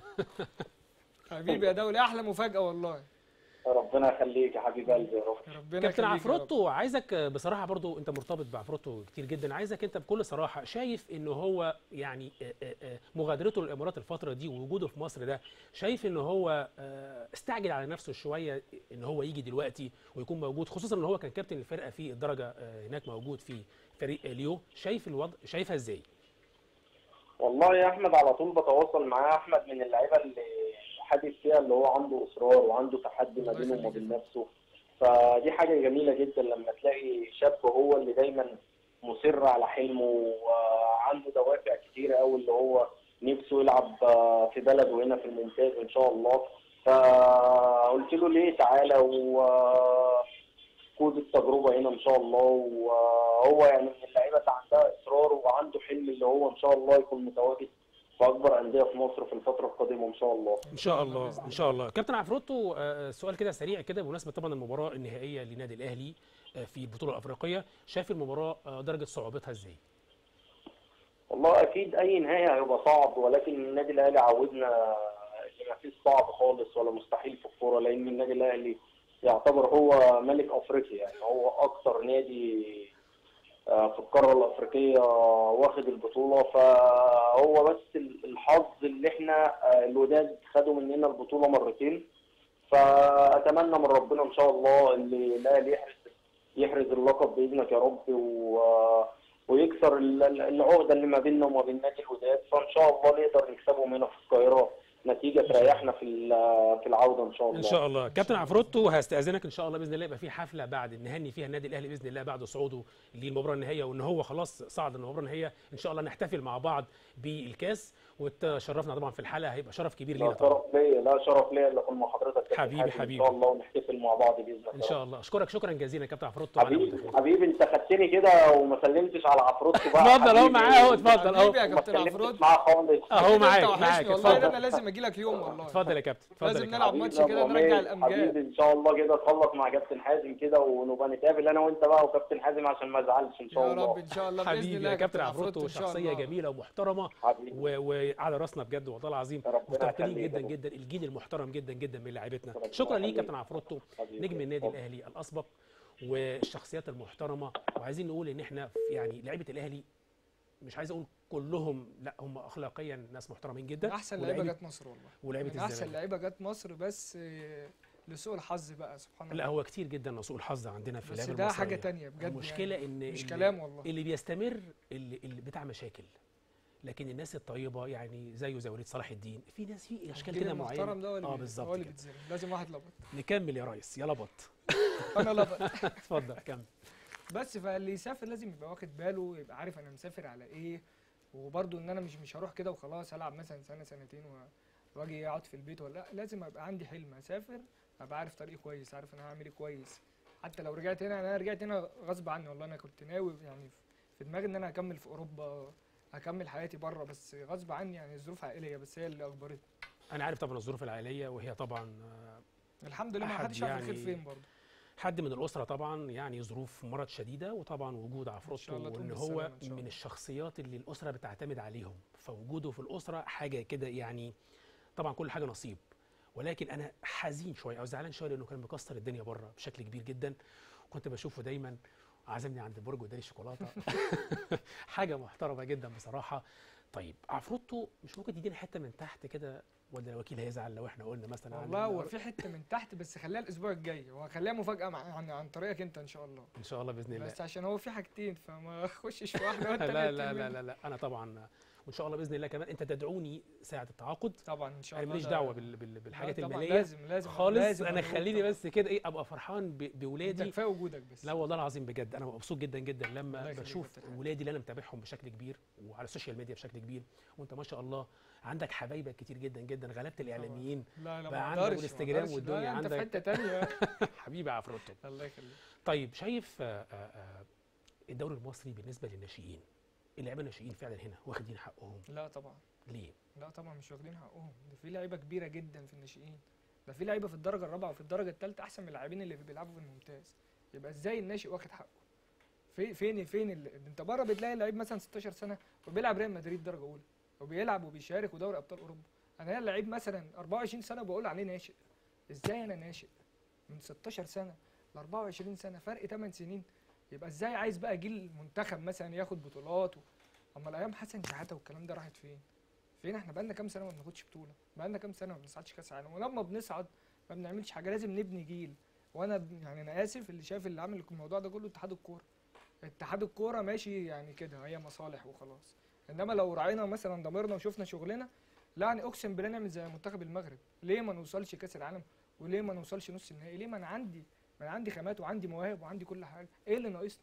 حبيبي يا دولي احلى مفاجاه والله ربنا يخليك يا حبيب قلبي يا رب ربنا كابتن يخليك يا رب. عفروتو عايزك بصراحه برضو انت مرتبط بعفروتو كتير جدا عايزك انت بكل صراحه شايف ان هو يعني آه، آه، آه، مغادرته للامارات الفتره دي ووجوده في مصر ده شايف ان هو آه، استعجل على نفسه شويه ان هو يجي دلوقتي ويكون موجود خصوصا ان هو كان كابتن الفرقه في الدرجه آه، هناك موجود في فريق ليو شايف الوضع شايفها ازاي والله يا احمد على طول بتواصل معاه احمد من اللعيبه اللي حاسس فيها اللي هو عنده اصرار وعنده تحدي ما الله بينه وما يخليك. بين نفسه فدي حاجه جميله جدا لما تلاقي شاب هو اللي دايما مصر على حلمه وعنده دوافع كتيره قوي اللي هو نفسه يلعب آه، في بلده هنا في الممتاز ان شاء الله فقلت له ليه تعالى وخد التجربه هنا ان شاء الله وهو يعني من اللعيبه اللي عندها اصرار وعنده حلم اللي هو ان شاء الله يكون متواجد في اكبر انديه في مصر في الفتره القادمه ان شاء الله ان شاء الله ان شاء الله كابتن عفروتو آه، سؤال كده سريع كده بمناسبه طبعا المباراه النهائيه لنادي الاهلي آه، في البطوله الافريقيه شايف المباراه آه، درجه صعوبتها ازاي والله اكيد اي نهائي هيبقى صعب ولكن النادي الاهلي عودنا ان ما فيش صعب خالص ولا مستحيل في الكوره لان النادي الاهلي يعتبر هو ملك افريقيا يعني هو اكتر نادي آه، في القاره الافريقيه واخد البطوله فهو بس الحظ اللي احنا آه، الوداد خدوا مننا البطوله مرتين فاتمنى من ربنا ان شاء الله اللي الاهلي يحرز يحرز اللقب باذنك يا رب و ويكسر ال- ال- العقده اللي ما بيننا وما بين نادي الوداد فان شاء الله نقدر نكسبهم هنا في القاهره نتيجه تريحنا في ال- في العوده ان شاء الله ان شاء الله كابتن عفروتو هستاذنك ان شاء الله باذن الله يبقى في حفله بعد نهني فيها النادي الاهلي باذن الله بعد صعوده للمباراه النهائيه وان هو خلاص صعد للمباراه النهائيه ان شاء الله نحتفل مع بعض بالكاس وتشرفنا طبعا في الحلقه هيبقى شرف كبير لا لينا طبعا شرف ليا لا شرف ليا اللي اكون مع حضرتك كابتن حبيبي، حازم حبيبي. ان شاء الله ونحتفل مع بعض باذن الله ان شاء الله اشكرك شكرا جزيلا يا كابتن عفروتو على حبيبي مداخلتك. حبيبي انت خدتني كده وما سلمتش على عفروتو بقى اتفضل اهو حبيبي. معاه اهو اتفضل اهو حبيبي يا ما كابتن اتكلمتش عفروت معاه خالص اهو أنت معاك وحشني معاك والله ده اتفضل انا لازم اجي لك يوم والله اتفضل يا كابتن اتفضل لازم يا نلعب كابتن. ماتش حبيبي كده يا أبو نرجع حميد، الامجاد حبيبي ان شاء الله كده تخلص مع كابتن حازم كده ونبقى نتقابل انا وانت بقى وكابتن حازم عشان ما ازعلش ان شاء يا الله رب ان شاء الله باذن حبيبي الله يا كابتن عفروت عفروتو إن شاء شخصيه الله. جميله ومحترمه حبيبي و- وعلى راسنا بجد والله العظيم ربنا مفتقدين يخليك جدا يا جدا الجيل المحترم جدا جدا من لاعيبتنا ربنا شكرا ليك يخليك. كابتن عفروتو حبيبي. نجم النادي اتفضل. الاهلي الاسبق والشخصيات المحترمه وعايزين نقول ان احنا في- يعني لعيبه الاهلي مش عايز اقول كلهم لا هم اخلاقيا ناس محترمين جدا احسن لعيبه ولاعيبة- جت مصر والله ولاعيبه من احسن الزمالك لعيبه جت مصر بس آه، لسوء الحظ بقى سبحان لا الله هو كتير جدا سوء الحظ عندنا في بس اللعيبه ده المصريه حاجه تانية بجد المشكله يعني. ان مش اللي- كلام والله اللي بيستمر اللي, اللي بتاع مشاكل لكن الناس الطيبه يعني زيه زي وليد صلاح الدين في ناس في اشكال الجيل كده المحترم معينه ده هو اللي اه بي- بالظبط هو اللي كده. بيتظلم لازم واحد لبط نكمل يا ريس يلا بط انا لبط اتفضل كمل بس فاللي يسافر لازم يبقى واخد باله يبقى عارف انا مسافر على ايه وبرضه ان انا مش مش هروح كده وخلاص العب مثلا سنه سنتين و- واجي اقعد في البيت ولا لا لازم ابقى عندي حلم اسافر ابقى عارف طريقي كويس عارف انا هعمل ايه كويس حتى لو رجعت هنا انا رجعت هنا غصب عني والله انا كنت ناوي يعني في دماغي ان انا هكمل في اوروبا هكمل حياتي بره بس غصب عني يعني الظروف عائليه بس هي اللي اجبرتني انا عارف طبعا الظروف العائليه وهي طبعا آه، الحمد لله ما أحد حدش عارف الخير يعني فين برضه حد من الاسره طبعا يعني ظروف مرض شديده وطبعا وجود عفروتو الله تقوم وان بالسلامة هو إن شاء من الله. الشخصيات اللي الاسره بتعتمد عليهم فوجوده في الاسره حاجه كده يعني طبعا كل حاجه نصيب ولكن انا حزين شويه او زعلان شويه لانه كان مكسر الدنيا بره بشكل كبير جدا كنت بشوفه دايما عزمني عند برج واداني شوكولاته حاجه محترمه جدا بصراحه طيب عفروتو مش ممكن تديني حته من تحت كده ولا الوكيل هيزعل لو احنا قلنا مثلا عن والله هو ال- في حته من تحت بس خليها الاسبوع الجاي وهخليها مفاجاه مع عن, عن طريقك انت ان شاء الله ان شاء الله باذن الله بس عشان هو في حاجتين فما اخشش في واحده وانت لا اللي لا ترمي. لا لا لا انا طبعا وان شاء الله باذن الله كمان انت تدعوني ساعه التعاقد طبعا ان شاء انا الله ماليش ده- دعوه بال- بال- لا بالحاجات طبعاً الماليه لازم لازم خالص لازم انا أدعوك خليني طبعاً. بس كده ايه ابقى فرحان ب- انت بولادي كفايه وجودك بس لا والله العظيم بجد انا مبسوط جدا جدا الله لما يخليك يا بشوف كابتن حازم. ولادي اللي انا متابعهم بشكل كبير وعلى السوشيال ميديا بشكل كبير وانت ما شاء الله عندك حبايبك كتير جدا جدا غلبت الاعلاميين لا لا بقى ما عندك اقدرش والإنستجرام ما أقدرش. والدنيا لا، انت عندك. في حته تانية حبيبي يا عفروتو الله يخليك طيب شايف آه، آه، آه، الدوري المصري بالنسبه للناشئين اللعيبه الناشئين فعلا هنا واخدين حقهم لا طبعا ليه؟ لا طبعا مش واخدين حقهم ده في لعيبه كبيره جدا في الناشئين ده في لعيبه في الدرجه الرابعه وفي الدرجه الثالثه احسن من اللاعبين اللي بيلعبوا في الممتاز يبقى ازاي الناشئ واخد حقه في فين فين ال... انت بره بتلاقي لعيب مثلا 16 سنه وبيلعب ريال مدريد درجه اولى وبيلعب وبيشارك ودوري ابطال اوروبا انا هنا لعيب مثلا 24 سنه وبقول عليه ناشئ ازاي انا ناشئ من 16 سنه ل 24 سنه فرق 8 سنين يبقى ازاي عايز بقى جيل منتخب مثلا ياخد بطولات و... اما الايام حسن شحاته والكلام ده راحت فين فين احنا بقالنا كام سنه ما بناخدش بطوله بقالنا كام سنه ما بنصعدش كاس عالم ولما بنصعد ما بنعملش حاجه لازم نبني جيل وانا ب- يعني انا اسف اللي شايف اللي عامل الموضوع ده كله اتحاد الكوره اتحاد الكوره ماشي يعني كده هي مصالح وخلاص انما لو راعينا مثلا ضميرنا وشفنا شغلنا لا يعني اقسم بالله نعمل زي منتخب المغرب ليه ما نوصلش كاس العالم وليه ما نوصلش نص النهائي ليه ما انا عندي ما انا عندي خامات وعندي مواهب وعندي كل حاجه ايه اللي ناقصني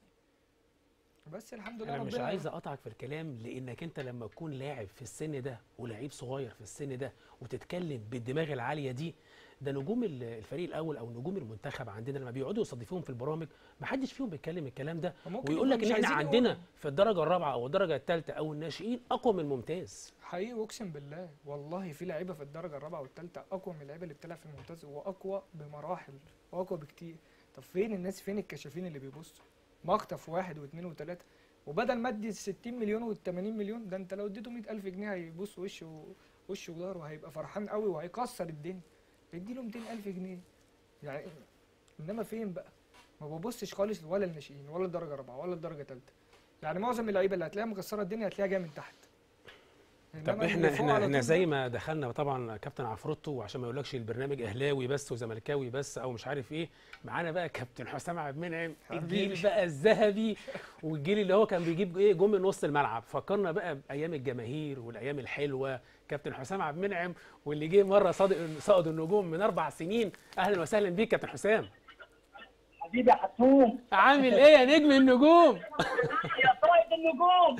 بس الحمد لله انا مش ربنا عايز اقطعك في الكلام لانك انت لما تكون لاعب في السن ده ولعيب صغير في السن ده وتتكلم بالدماغ العاليه دي ده نجوم ال- الفريق الاول او نجوم المنتخب عندنا لما بيقعدوا يستضيفوهم في البرامج ما حدش فيهم بيتكلم الكلام ده ممكن ويقول يبقى لك ان مش احنا عايزين عندنا يقولوا. في الدرجه الرابعه او الدرجه الثالثه او الناشئين اقوى من الممتاز حقيقي اقسم بالله والله في لعيبه في الدرجه الرابعه والثالثه اقوى من اللعيبه اللي بتلعب في الممتاز واقوى بمراحل واقوى بكتير طب فين الناس فين الكشافين اللي بيبصوا مخطف واحد واثنين وثلاثه وبدل ما ادي 60 مليون وال 80 مليون ده انت لو اديته 100000 جنيه هيبص وشه وشه وظهره وهيبقى فرحان قوي وهيكسر الدنيا ادي له 200000 جنيه يعني انما فين بقى ما ببصش خالص ولا الناشئين ولا الدرجه الرابعه ولا الدرجه الثالثه يعني معظم اللعيبه اللي هتلاقيها مكسره الدنيا هتلاقيها جايه من تحت طب إنما احنا اللي فوق احنا على احنا طول زي ده- ما دخلنا طبعا كابتن عفروتو وعشان ما يقولكش البرنامج اهلاوي بس وزملكاوي بس او مش عارف ايه معانا بقى كابتن حسام عبد المنعم الجيل حبيبي. بقى الذهبي والجيل اللي هو كان بيجيب ايه جون من نص الملعب فكرنا بقى بايام الجماهير والايام الحلوه كابتن حسام عبد المنعم واللي جه مره صادق صقد النجوم من اربع سنين اهلا وسهلا بيك كابتن حسام حبيبي يا حسوم عامل ايه يا نجم النجوم يا طائد النجوم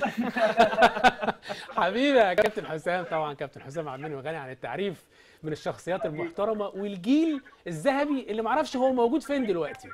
حبيبي يا كابتن حسام طبعا كابتن حسام عبد المنعم غني عن التعريف من الشخصيات المحترمه والجيل الذهبي اللي معرفش هو موجود فين دلوقتي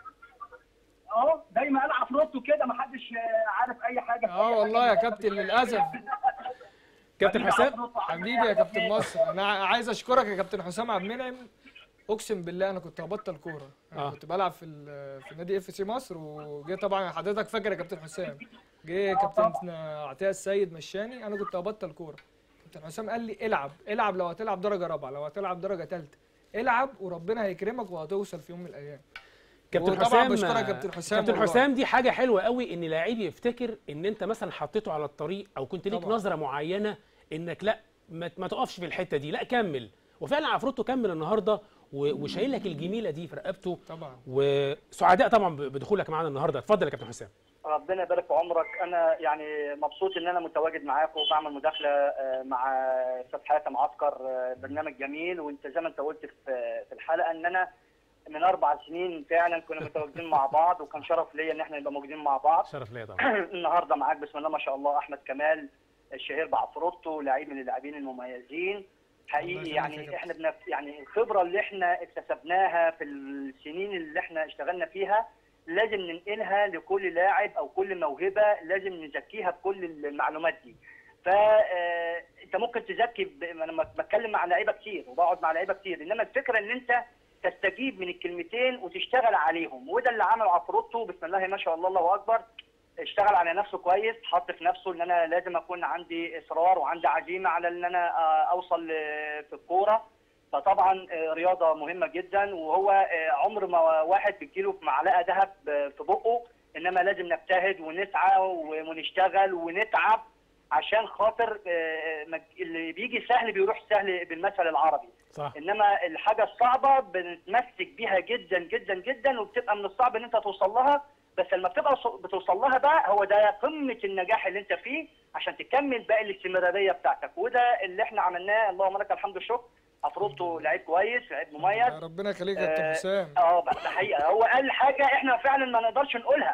اه دايما انا عفروتو كده ما حدش عارف اي حاجه اه والله يا كابتن للاسف كابتن حسام حبيبي يا كابتن مصر انا عايز اشكرك يا كابتن حسام عبد المنعم اقسم بالله انا كنت هبطل كوره انا آه. كنت بلعب في ال- في نادي اف سي مصر وجه طبعا حضرتك فاكر يا كابتن حسام جه كابتن عطيه السيد مشاني انا كنت هبطل كوره كابتن حسام قال لي العب العب لو هتلعب درجه رابعه لو هتلعب درجه ثالثه العب وربنا هيكرمك وهتوصل في يوم من الايام كابتن وطبعاً حسام بشكرك يا كابتن حسام كابتن والله. حسام دي حاجه حلوه قوي ان لعيب يفتكر ان انت مثلا حطيته على الطريق او كنت ليك طبعاً. نظره معينه انك لا ما, ما تقفش في الحته دي لا كمل وفعلا عفروتو كمل النهارده و- وشايل لك الجميله دي في رقبته طبعا وسعداء طبعا ب- بدخولك معانا النهارده اتفضل يا كابتن حسام ربنا يبارك في عمرك انا يعني مبسوط ان انا متواجد معاكم وبعمل مداخله آه، مع استاذ حاتم عسكر آه، برنامج جميل وانت زي ما انت قلت في في الحلقه ان انا من اربع سنين فعلا كنا متواجدين مع بعض وكان شرف ليا ان احنا نبقى موجودين مع بعض شرف ليا طبعا النهارده معاك بسم الله ما شاء الله احمد كمال الشهير بعفروتو لعيب من اللاعبين المميزين الله حقيقي يخليك يا يعني كابتن. احنا بنف... يعني الخبره اللي احنا اكتسبناها في السنين اللي احنا اشتغلنا فيها لازم ننقلها لكل لاعب او كل موهبه لازم نزكيها بكل المعلومات دي فانت ممكن تزكي ب... انا لما بتكلم مع لعيبه كتير وبقعد مع لعيبه كتير انما الفكره ان انت تستجيب من الكلمتين وتشتغل عليهم وده اللي عمله عفروتو بسم الله ما شاء الله الله اكبر اشتغل على نفسه كويس حط في نفسه ان انا لازم اكون عندي اصرار وعندي عزيمه على ان انا آه، اوصل آه، في الكوره فطبعا آه، رياضه مهمه جدا وهو آه، عمر ما واحد بتجيله في معلقه ذهب آه، في بقه انما لازم نجتهد ونسعى ونشتغل ونتعب عشان خاطر آه، ما- اللي بيجي سهل بيروح سهل بالمثل العربي صح انما الحاجه الصعبه بنتمسك بيها جدا جدا جدا وبتبقى من الصعب ان انت توصل لها بس لما بتبقى وص- بتوصل لها بقى هو ده قمه النجاح اللي انت فيه عشان تكمل باقي الاستمراريه بتاعتك وده اللي احنا عملناه اللهم لك الحمد والشكر افروتو لعيب كويس لعيب مميز ربنا يخليك يا كابتن آه، حسام اه بقى ده حقيقه هو قال حاجه احنا فعلا ما نقدرش نقولها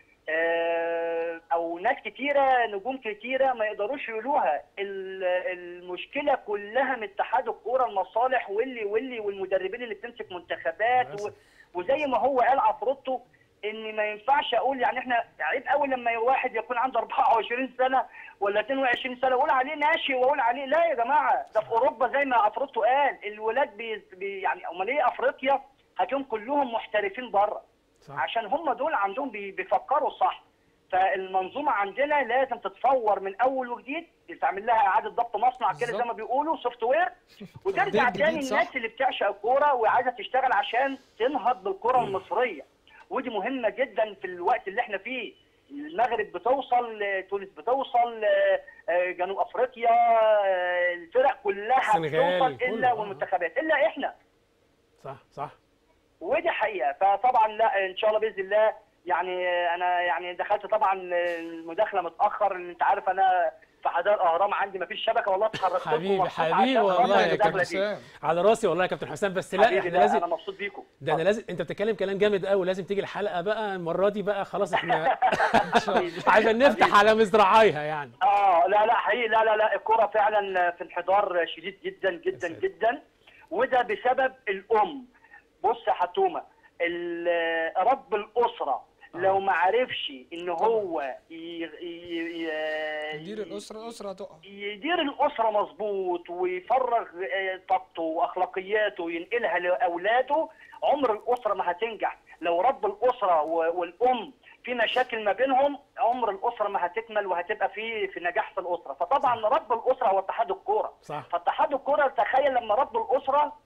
آه، او ناس كتيره نجوم كتيره ما يقدروش يقولوها ال- المشكله كلها من اتحاد الكوره المصالح واللي واللي والمدربين اللي بتمسك منتخبات و- للأسف. وزي ما هو قال عفروتو ان ما ينفعش اقول يعني احنا عيب قوي لما واحد يكون عنده 24 سنه ولا 22 سنه اقول عليه ناشئ واقول عليه لا يا جماعه ده في اوروبا زي ما عفروتو قال الولاد بي بي- يعني امال ايه افريقيا هتلاقيهم كلهم محترفين بره صح عشان هم دول عندهم بي- بيفكروا صح فالمنظومه عندنا لازم تتطور من اول وجديد تعمل لها اعاده ضبط مصنع كده زي بالظبط. ما بيقولوا سوفت وير وترجع تجديد تاني جديد، الناس صح. اللي بتعشق الكوره وعايزه تشتغل عشان تنهض بالكره المصريه ودي مهمه جدا في الوقت اللي احنا فيه المغرب بتوصل آه، تونس بتوصل آه، آه، جنوب افريقيا آه، الفرق كلها السنغال، بتوصل كله، الا آه. والمنتخبات الا احنا صح صح ودي حقيقه فطبعا لا ان شاء الله باذن الله يعني انا يعني دخلت طبعا المداخله متاخر لان انت عارف انا في حدائق الاهرام عندي ما فيش شبكه والله اتحركت لكم حبيبي، مخصوص حبيبي عشان والله أخلص يا كابتن المداخلة دي. حسام على راسي والله يا كابتن حسام بس لا حبيبي احنا لا، لازم انا مبسوط بيكم ده انا لازم انت بتتكلم كلام جامد قوي لازم تيجي الحلقه بقى المره دي بقى خلاص احنا عشان نفتح على مزرعيها يعني اه لا لا حقيقي لا لا لا الكرة فعلا في انحدار شديد جدا جدا ساتر. جدا وده بسبب الام بص يا حتومه ال- رب الاسره لو ما عرفش ان هو ي- ي- ي- يدير الاسره الاسره هتقع يدير الاسره مظبوط ويفرغ آه، طاقته واخلاقياته وينقلها لاولاده عمر الاسره ما هتنجح لو رب الاسره و- والام في مشاكل ما بينهم عمر الاسره ما هتكمل وهتبقى في في نجاح في الاسره فطبعا رب الاسره هو اتحاد الكوره صح فاتحاد الكوره تخيل لما رب الاسره عنده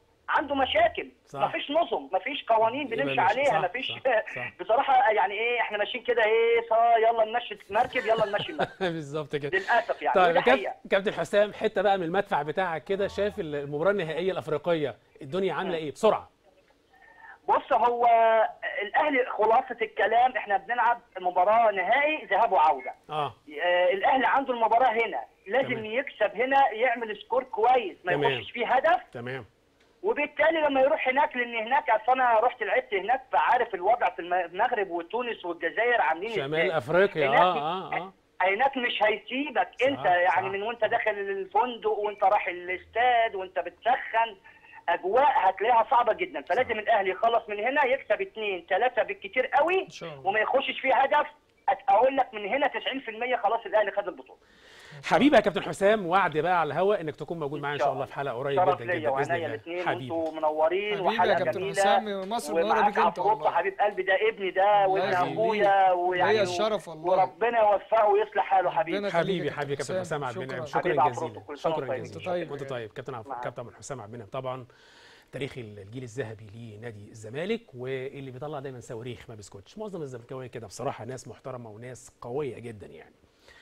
عنده مشاكل صح. مفيش نظم مفيش قوانين يبقى بنمشي ماشي. عليها صح، مفيش صح، صح. بصراحه يعني ايه احنا ماشيين كده ايه صا يلا نمشي مركب يلا نمشي مركب بالظبط كده للاسف يعني طيب وده يا كاب- حقيقه كابتن حسام حته بقى من المدفع بتاعك كده شايف المباراه النهائيه الافريقيه الدنيا عامله ايه بسرعه بص هو الاهلي خلاصه الكلام احنا بنلعب مباراه نهائي ذهاب وعوده اه آه، الاهلي عنده المباراه هنا لازم تمام. يكسب هنا يعمل سكور كويس ما تمام. يخشش فيه هدف تمام وبالتالي لما يروح هناك لان هناك اصل انا رحت لعبت هناك فعارف الوضع في الم- المغرب وتونس والجزائر عاملين شمال ازاي افريقيا هناك- اه اه اه هناك مش هيسيبك انت صح، يعني صح. من وانت داخل الفندق وانت رايح الاستاد وانت بتسخن اجواء هتلاقيها صعبه جدا فلازم الاهلي يخلص من هنا يكسب اثنين ثلاثه بالكتير قوي ان شاء الله وما يخشش فيه هدف أت- اقول لك من هنا 90% خلاص الاهلي خد البطوله حبيبي يا كابتن حسام وعد بقى على الهواء انك تكون موجود معانا ان شاء الله في حلقه قريب شرف جدا ليا جدا باذن وعينيا الله الاثنين حبيبي وانتوا منورين حبيبي يا وحلقه كابتن جميله حسام مصر منوره ومعاك بيك انت عفروتو والله حبيب قلبي ده ابني ده الله وابن يخليك. اخويا ويعني ليا الشرف والله. وربنا يوفقه ويصلح حاله حبيبي ربنا يخليك حبيبي يا حبيبي كابتن كابتن حسام حسام. عبد المنعم شكراً. شكرا حبيبي جزيلا عفروتو، كل سنة شكرا وأنت جزيلا طيب. وانت طيب كابتن عف... نعم. كابتن حسام عبد المنعم طبعا تاريخ الجيل الذهبي لنادي الزمالك واللي بيطلع دايما صواريخ ما بيسكتش معظم الزملكاويه كده بصراحه ناس محترمه وناس قويه جدا يعني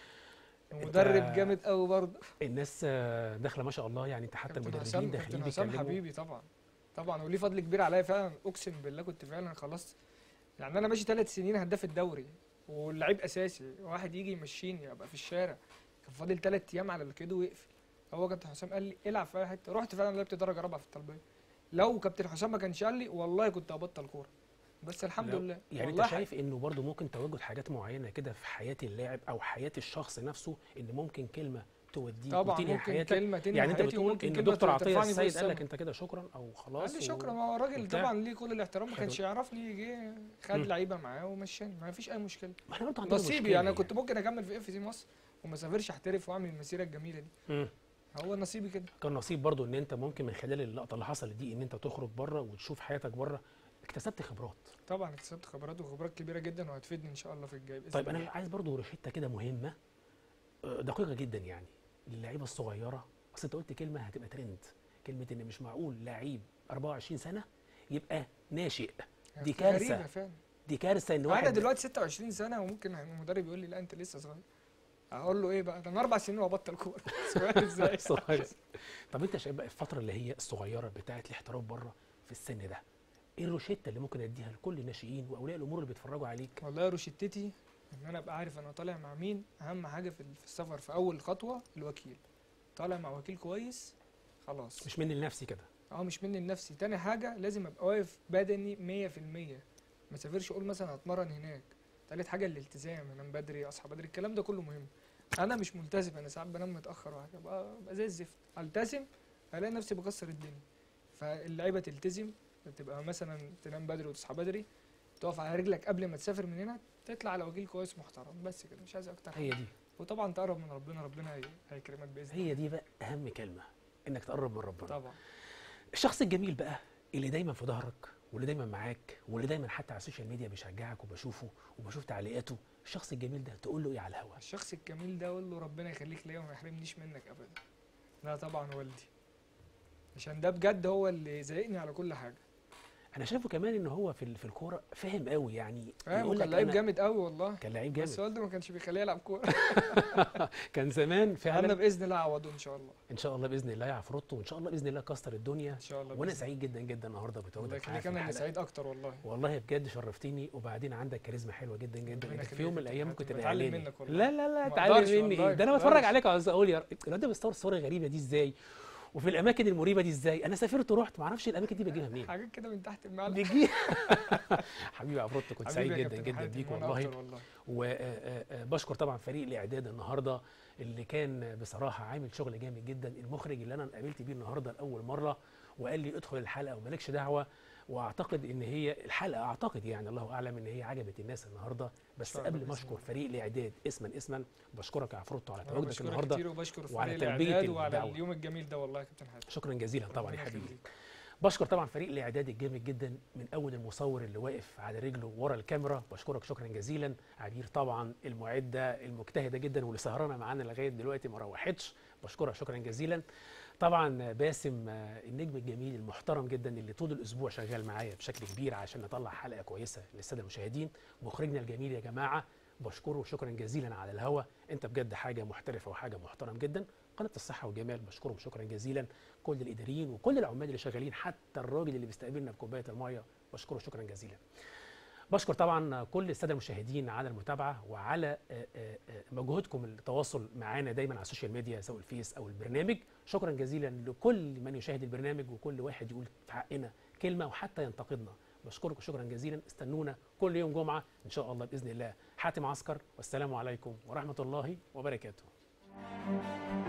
مدرب جامد قوي برضه الناس آه، داخله ما شاء الله يعني انت حتى كابتن المدربين حسام داخلين كابتن حسام بيتكلموا حبيبي طبعا طبعا وليه فضل كبير عليا فعلا اقسم بالله كنت فعلا خلاص يعني انا ماشي ثلاث سنين هداف الدوري واللعيب اساسي واحد يجي يمشيني ابقى في الشارع كان فاضل ثلاث ايام على الكيدو ويقفل هو كابتن حسام قال لي العب في اي حته رحت فعلا لعبت درجه رابعه في الطلبيه لو كابتن حسام ما كانش قال لي والله كنت هبطل كوره بس الحمد لو- لله يعني والله انت شايف انه برضو ممكن تواجد حاجات معينه كده في حياه اللاعب او حياه الشخص نفسه ان ممكن كلمه توديه طبعا وتنهي ممكن حياتك كلمه تنهي يعني انت حياتي بتقول وممكن ان كلمه دكتور عطيه ترفعني فوق السيد قال لك السما. انت كده شكرا او خلاص قال لي و- شكرا ما هو الراجل وبتاع. طبعا ليه كل الاحترام ما خدوا- كانش يعرفني جه خد مم. لعيبه معاه ومشاني ما فيش اي مشكله ما احنا برضه عندنا نصيبي مشكلة انا كنت ممكن اكمل في اف سي مصر وما اسافرش احترف واعمل المسيره الجميله دي مم. هو نصيبي كده كان نصيب برضو ان انت ممكن من خلال اللقطه اللي حصلت دي ان انت تخرج بره وتشوف حياتك بره اكتسبت خبرات طبعا اكتسبت خبرات وخبرات كبيره جدا وهتفيدني ان شاء الله في الجاي باذن طيب الله. انا عايز برضو روشته كده مهمه آه، دقيقه جدا يعني اللعيبه الصغيره اصل انت قلت كلمه هتبقى ترند كلمه ان مش معقول لعيب 24 سنه يبقى ناشئ دي كارثه غريبه فعلا دي كارثه ان انا واحد دلوقتي 26 سنه وممكن المدرب يقول لي لا انت لسه صغير اقول له ايه بقى ده انا اربع سنين وابطل كوره صغير ازاي صغير. طب انت شايف بقى الفتره اللي هي الصغيره بتاعه الاحتراف بره في السن ده ايه الروشته اللي ممكن اديها لكل الناشئين واولياء الامور اللي بيتفرجوا عليك والله روشتتي ان انا ابقى عارف انا طالع مع مين اهم حاجه في في السفر في اول خطوه الوكيل طالع مع وكيل كويس خلاص مش مني لنفسي كده اه مش مني لنفسي تاني حاجه لازم ابقى واقف بدني 100% ما سافرش اقول مثلا هتمرن هناك تالت حاجه الالتزام انام بدري اصحى بدري الكلام ده كله مهم انا مش ملتزم انا ساعات بنام متاخر وحاجه ابقى ابقى زي الزفت التزم الاقي نفسي بكسر الدنيا فاللعيبه تلتزم تبقى مثلا تنام بدري وتصحى بدري تقف على رجلك قبل ما تسافر من هنا تطلع على وكيل كويس محترم بس كده مش عايز اكتر هي دي وطبعا تقرب من ربنا ربنا هي- هيكرمك باذن الله هي دي بقى اهم كلمه انك تقرب من ربنا طبعا الشخص الجميل بقى اللي دايما في ظهرك واللي دايما معاك واللي دايما حتى على السوشيال ميديا بيشجعك وبشوفه وبشوف تعليقاته الشخص الجميل ده تقول له ايه على الهوا الشخص الجميل ده اقول له ربنا يخليك ليا وما يحرمنيش منك ابدا لا طبعا والدي عشان ده بجد هو اللي زايقني على كل حاجه انا شايفه كمان ان هو في ال- في الكوره فاهم قوي يعني فاهم يقول وكان لك لعيب أنا- جامد قوي والله كان لعيب بس جامد والدي ما كانش بيخليه يلعب كوره كان زمان انا فعلا باذن الله اعوضه ان شاء الله ان شاء الله باذن الله يا عفروتو وان شاء الله باذن الله كسر الدنيا ان شاء الله وانا بإذن سعيد جدا جدا النهارده الله بتواجدك معايا يخليك في انا اللي الحلقة. سعيد اكتر والله والله بجد شرفتني وبعدين عندك كاريزما حلوه جدا جدا ربنا انت في يخليك يوم من يا الايام كابتن ممكن حاتم، تبقى بتعلم اعلامي منك والله. لا لا لا ما تعلم أقدرش مني والله، ايه ده انا ما بتفرج أقدرش. عليك عاوز اقول يا الواد ده بيصور الصور الغريبه دي ازاي وفي الاماكن المريبه دي ازاي انا سافرت ورحت ما اعرفش الاماكن دي بجيبها منين حاجات كده من تحت المعلقه بيجي حبيبي يا عفروتو كنت سعيد حبيبي يا جدا كابتن جدا حاتم، بيك وأنا والله أكتر والله وبشكر طبعا فريق الاعداد النهارده اللي كان بصراحه عامل شغل جامد جدا المخرج اللي انا قابلت بيه النهارده لاول مره وقال لي ادخل الحلقه ومالكش دعوه واعتقد ان هي الحلقه اعتقد يعني الله اعلم ان هي عجبت الناس النهارده بس شاء الله قبل ما بإذن اشكر الله. فريق الاعداد اسما اسما بشكرك يا عفروتو على أنا تواجدك بشكرك النهارده كتير وبشكر وعلى فريق تلبية الاعداد وعلى الدعوة. اليوم الجميل ده والله يا كابتن حاتم شكرا جزيلا طبعا يا ربنا حبيبي يخليك. بشكر طبعا فريق الاعداد الجامد جدا من اول المصور اللي واقف على رجله ورا الكاميرا بشكرك شكرا جزيلا عبير طبعا المعده المجتهده جدا واللي سهرانه معانا لغايه دلوقتي ما روحتش بشكرها شكرا جزيلا طبعا باسم آه، النجم الجميل المحترم جدا اللي طول الاسبوع شغال معايا بشكل كبير عشان نطلع حلقه كويسه للساده المشاهدين مخرجنا الجميل يا جماعه بشكره شكرا جزيلا على الهوا انت بجد حاجه محترفه وحاجه محترم جدا قناه الصحه والجمال بشكرهم شكرا جزيلا كل الاداريين وكل العمال اللي شغالين حتى الراجل اللي بيستقبلنا بكوبايه الميه بشكره شكرا جزيلا بشكر طبعا كل الساده المشاهدين على المتابعه وعلى آه، آه، آه، مجهودكم التواصل معانا دايما على السوشيال ميديا سواء الفيس او البرنامج شكرا جزيلا لكل من يشاهد البرنامج وكل واحد يقول في حقنا كلمه وحتى ينتقدنا بشكركم شكرا جزيلا استنونا كل يوم جمعه ان شاء الله باذن الله حاتم عسكر والسلام عليكم ورحمه الله وبركاته